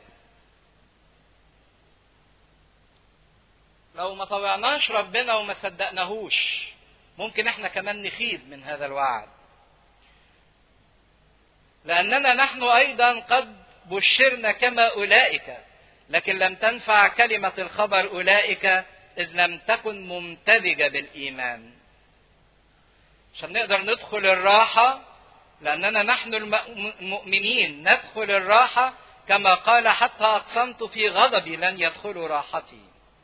لو ما طوعناش ربنا وما صدقناهوش ممكن احنا كمان نخيب من هذا الوعد لاننا نحن ايضا قد بشرنا كما اولئك لكن لم تنفع كلمه الخبر اولئك اذ لم تكن ممتزجه بالايمان عشان نقدر ندخل الراحه لاننا نحن المؤمنين ندخل الراحه كما قال حتى اقسمت في غضبي لن يدخلوا راحتي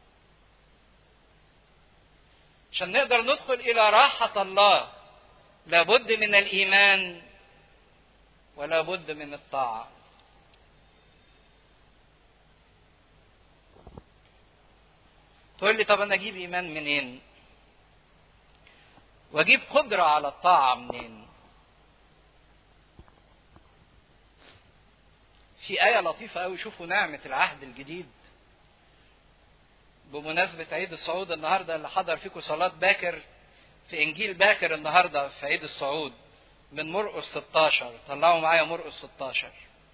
عشان نقدر ندخل الى راحه الله لابد من الايمان ولا بد من الطاعه تقول لي طب انا اجيب ايمان منين واجيب قدره على الطاعه منين في آية لطيفة أوي شوفوا نعمة العهد الجديد بمناسبة عيد الصعود النهاردة اللي حضر فيكم صلاة باكر في إنجيل باكر النهاردة في عيد الصعود من مرقس 16 طلعوا معايا مرقس 16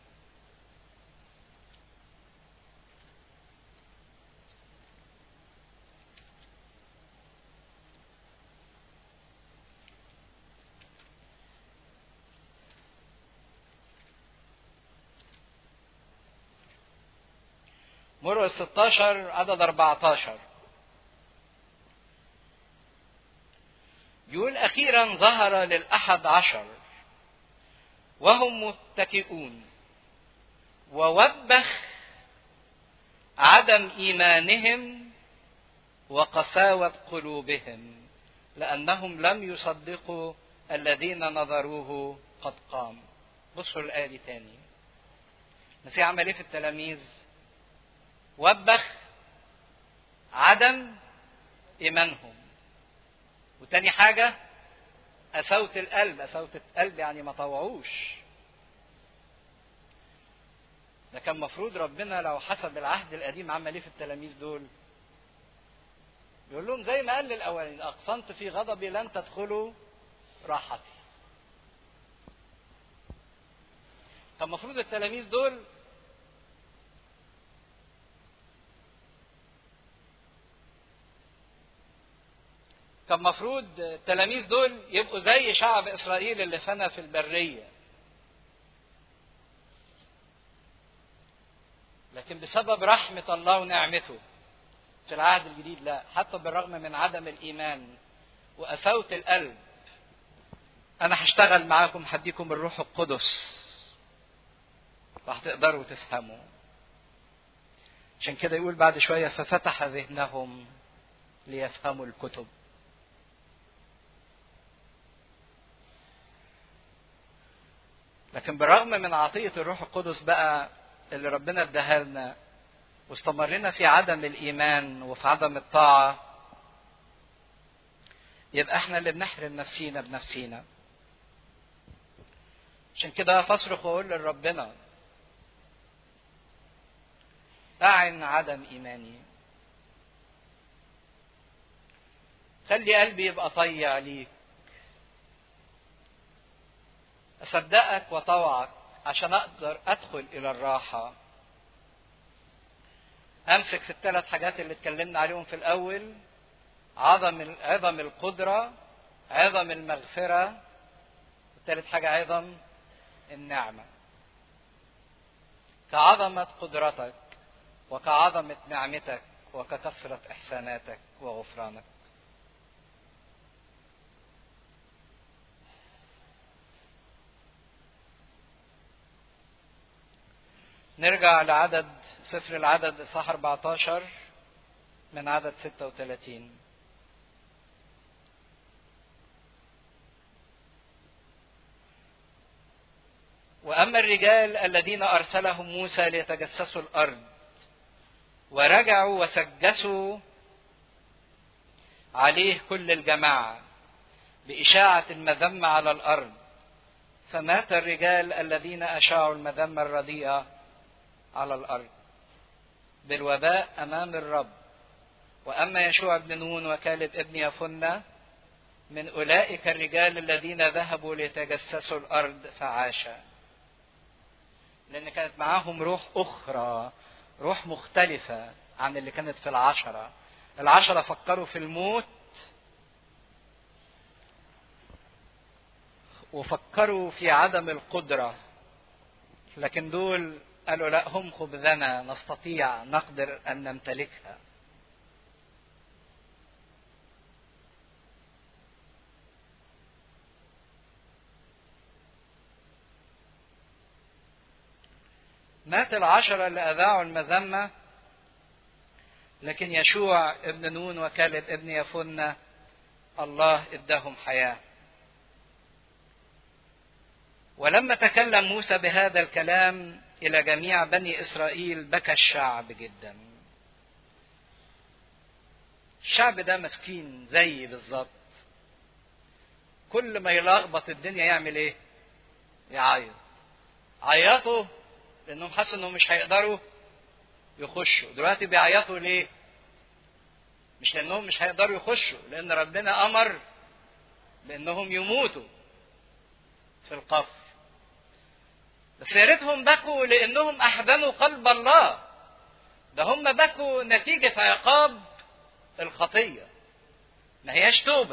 مرقس 16 عدد 14 يقول أخيرا ظهر للأحد عشر وهم متكئون ووبخ عدم إيمانهم وقساوة قلوبهم لأنهم لم يصدقوا الذين نظروه قد قام بصوا الآية دي تاني المسيح عمل ايه في التلاميذ وبخ عدم ايمانهم وتاني حاجة قساوة القلب قساوة القلب يعني ما طوعوش ده كان مفروض ربنا لو حسب العهد القديم عمل ايه في التلاميذ دول يقول لهم زي ما قال للاولين اقسمت في غضبي لن تدخلوا راحتي كان المفروض التلاميذ دول كان مفروض التلاميذ دول يبقوا زي شعب اسرائيل اللي فنى في البريه لكن بسبب رحمه الله ونعمته في العهد الجديد لا حتى بالرغم من عدم الايمان وقساوه القلب انا هشتغل معاكم هديكم الروح القدس وهتقدروا تفهموا عشان كده يقول بعد شويه ففتح ذهنهم ليفهموا الكتب لكن بالرغم من عطية الروح القدس بقى اللي ربنا اداها لنا واستمرنا في عدم الإيمان وفي عدم الطاعة يبقى احنا اللي بنحرم نفسينا بنفسينا عشان كده فاصرخ واقول لربنا أعن عدم إيماني خلي قلبي يبقى طيع ليك أصدقك وطوعك عشان أقدر أدخل إلى الراحة أمسك في الثلاث حاجات اللي اتكلمنا عليهم في الأول عظم عظم القدرة عظم المغفرة وثالث حاجة أيضا النعمة كعظمة قدرتك وكعظمة نعمتك وككثرة إحساناتك وغفرانك نرجع لعدد سفر العدد اصحاح 14 من عدد 36 واما الرجال الذين ارسلهم موسى ليتجسسوا الارض ورجعوا وسجسوا عليه كل الجماعة بإشاعة المذمة على الأرض فمات الرجال الذين أشاعوا المذمة الرديئة على الأرض بالوباء أمام الرب وأما يشوع بن نون وكالب ابن يفنة من أولئك الرجال الذين ذهبوا ليتجسسوا الأرض فعاشا لأن كانت معاهم روح أخرى روح مختلفة عن اللي كانت في العشرة العشرة فكروا في الموت وفكروا في عدم القدرة لكن دول قالوا لا هم خبزنا نستطيع نقدر أن نمتلكها مات العشرة اللي أذاعوا المذمة لكن يشوع ابن نون وكالب ابن يفنة الله اداهم حياة ولما تكلم موسى بهذا الكلام إلى جميع بني إسرائيل بكى الشعب جدا الشعب ده مسكين زي بالظبط كل ما يلخبط الدنيا يعمل ايه يعيط عيطوا لانهم حسوا انهم مش هيقدروا يخشوا دلوقتي بيعيطوا ليه مش لانهم مش هيقدروا يخشوا لان ربنا امر بانهم يموتوا في القفر بس يا ريتهم بكوا لانهم احزنوا قلب الله ده هم بكوا نتيجة عقاب الخطية ما هياش توبة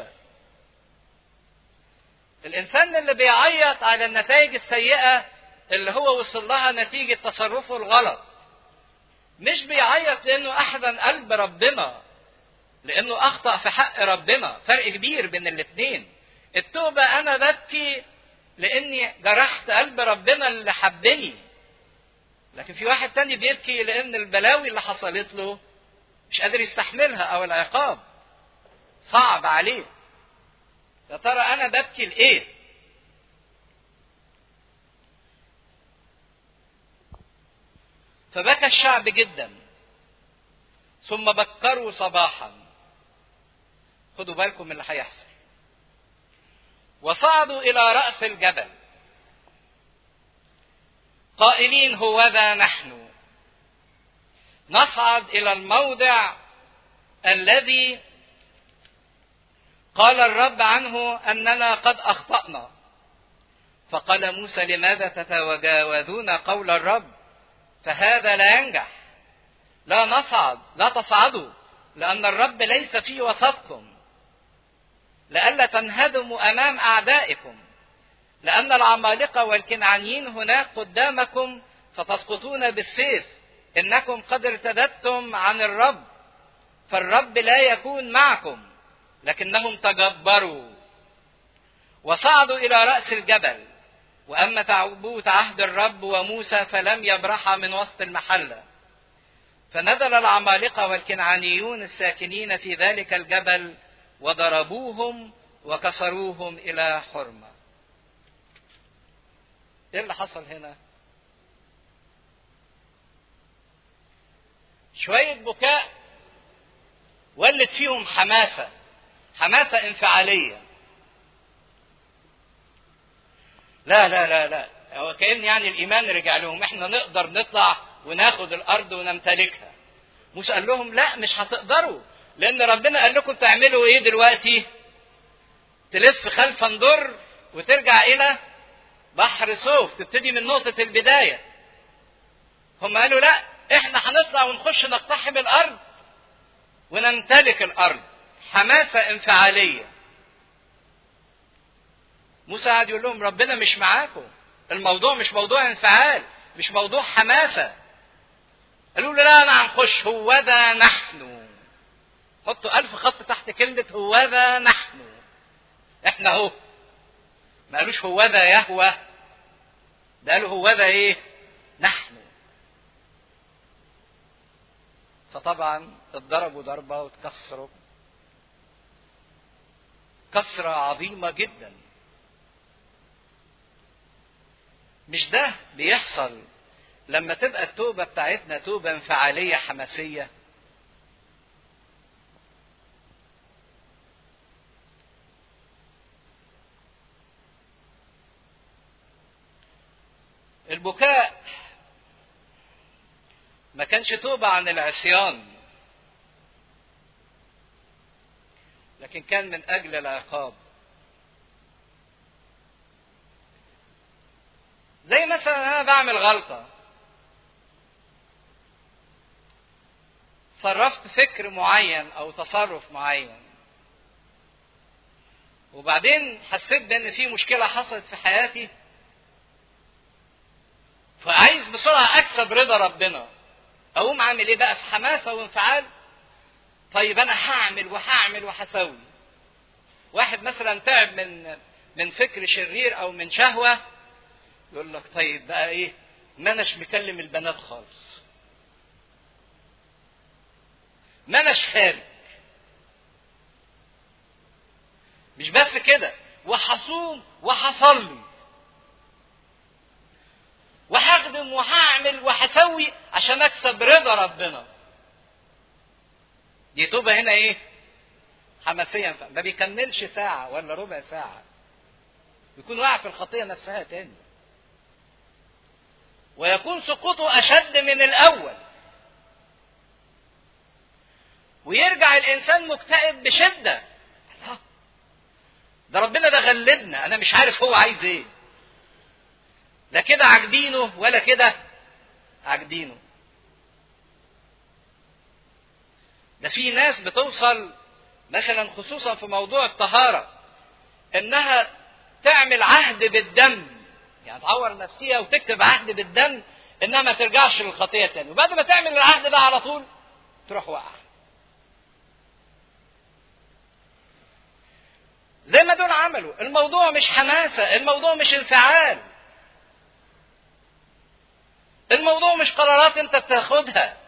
الانسان اللي بيعيط على النتائج السيئة اللي هو وصل لها نتيجة تصرفه الغلط مش بيعيط لانه احزن قلب ربنا لانه اخطأ في حق ربنا فرق كبير بين الاتنين التوبة انا ببكي لاني جرحت قلب ربنا اللي حبني لكن في واحد تاني بيبكي لان البلاوي اللي حصلت له مش قادر يستحملها او العقاب صعب عليه يا ترى انا ببكي لايه فبكى الشعب جدا ثم بكروا صباحا خدوا بالكم من اللي هيحصل وصعدوا الى راس الجبل قائلين هوذا نحن نصعد الى الموضع الذي قال الرب عنه اننا قد اخطانا فقال موسى لماذا تتجاوزون قول الرب فهذا لا ينجح لا نصعد لا تصعدوا لان الرب ليس في وسطكم لئلا تنهدموا امام اعدائكم لان العمالقه والكنعانيين هناك قدامكم فتسقطون بالسيف انكم قد ارتدتم عن الرب فالرب لا يكون معكم لكنهم تجبروا وصعدوا الى راس الجبل واما تعبوت عهد الرب وموسى فلم يبرحا من وسط المحله فنزل العمالقه والكنعانيون الساكنين في ذلك الجبل وضربوهم وكسروهم الى حرمه ايه اللي حصل هنا شويه بكاء ولت فيهم حماسه حماسه انفعاليه لا لا لا لا هو كأن يعني الإيمان رجع لهم احنا نقدر نطلع وناخد الأرض ونمتلكها موسى قال لهم لا مش هتقدروا لأن ربنا قال لكم تعملوا إيه دلوقتي تلف خلفا ضر وترجع إلى بحر صوف تبتدي من نقطة البداية هم قالوا لا احنا هنطلع ونخش نقتحم الأرض ونمتلك الأرض حماسة انفعالية موسى قعد يقول لهم ربنا مش معاكم الموضوع مش موضوع انفعال مش موضوع حماسة قالوا له لا انا هنخش هو ذا نحن حطوا ألف خط تحت كلمة هو ذا نحن احنا اهو ما قالوش هو ذا يهوى ده قالوا هو ذا ايه نحن فطبعا اتضربوا ضربة واتكسروا كسرة عظيمة جدا مش ده بيحصل لما تبقى التوبة بتاعتنا توبة انفعالية حماسية البكاء ما كانش توبة عن العصيان لكن كان من أجل العقاب زي مثلا أنا بعمل غلطة صرفت فكر معين أو تصرف معين وبعدين حسيت بأن في مشكلة حصلت في حياتي فعايز بسرعة أكسب رضا ربنا أقوم عامل إيه بقى في حماسة وانفعال طيب أنا هعمل وهعمل وهسوي واحد مثلا تعب من من فكر شرير أو من شهوة يقول لك طيب بقى إيه ما أناش مكلم البنات خالص ما أناش خارج مش بس كده وهصوم وهصلي وهخدم وهعمل وهسوي عشان اكسب رضا ربنا دي توبه هنا ايه حماسيا ما بيكملش ساعه ولا ربع ساعه يكون واقع في الخطيه نفسها تاني ويكون سقوطه اشد من الاول ويرجع الانسان مكتئب بشده ده ربنا ده غلبنا انا مش عارف هو عايز ايه لا كده عاجبينه ولا كده عاجبينه ده في ناس بتوصل مثلا خصوصا في موضوع الطهارة انها تعمل عهد بالدم يعني تعور نفسها وتكتب عهد بالدم انها ما ترجعش للخطية تاني وبعد ما تعمل العهد ده على طول تروح واقعة زي ما دول عملوا الموضوع مش حماسة الموضوع مش انفعال الموضوع مش قرارات انت بتاخدها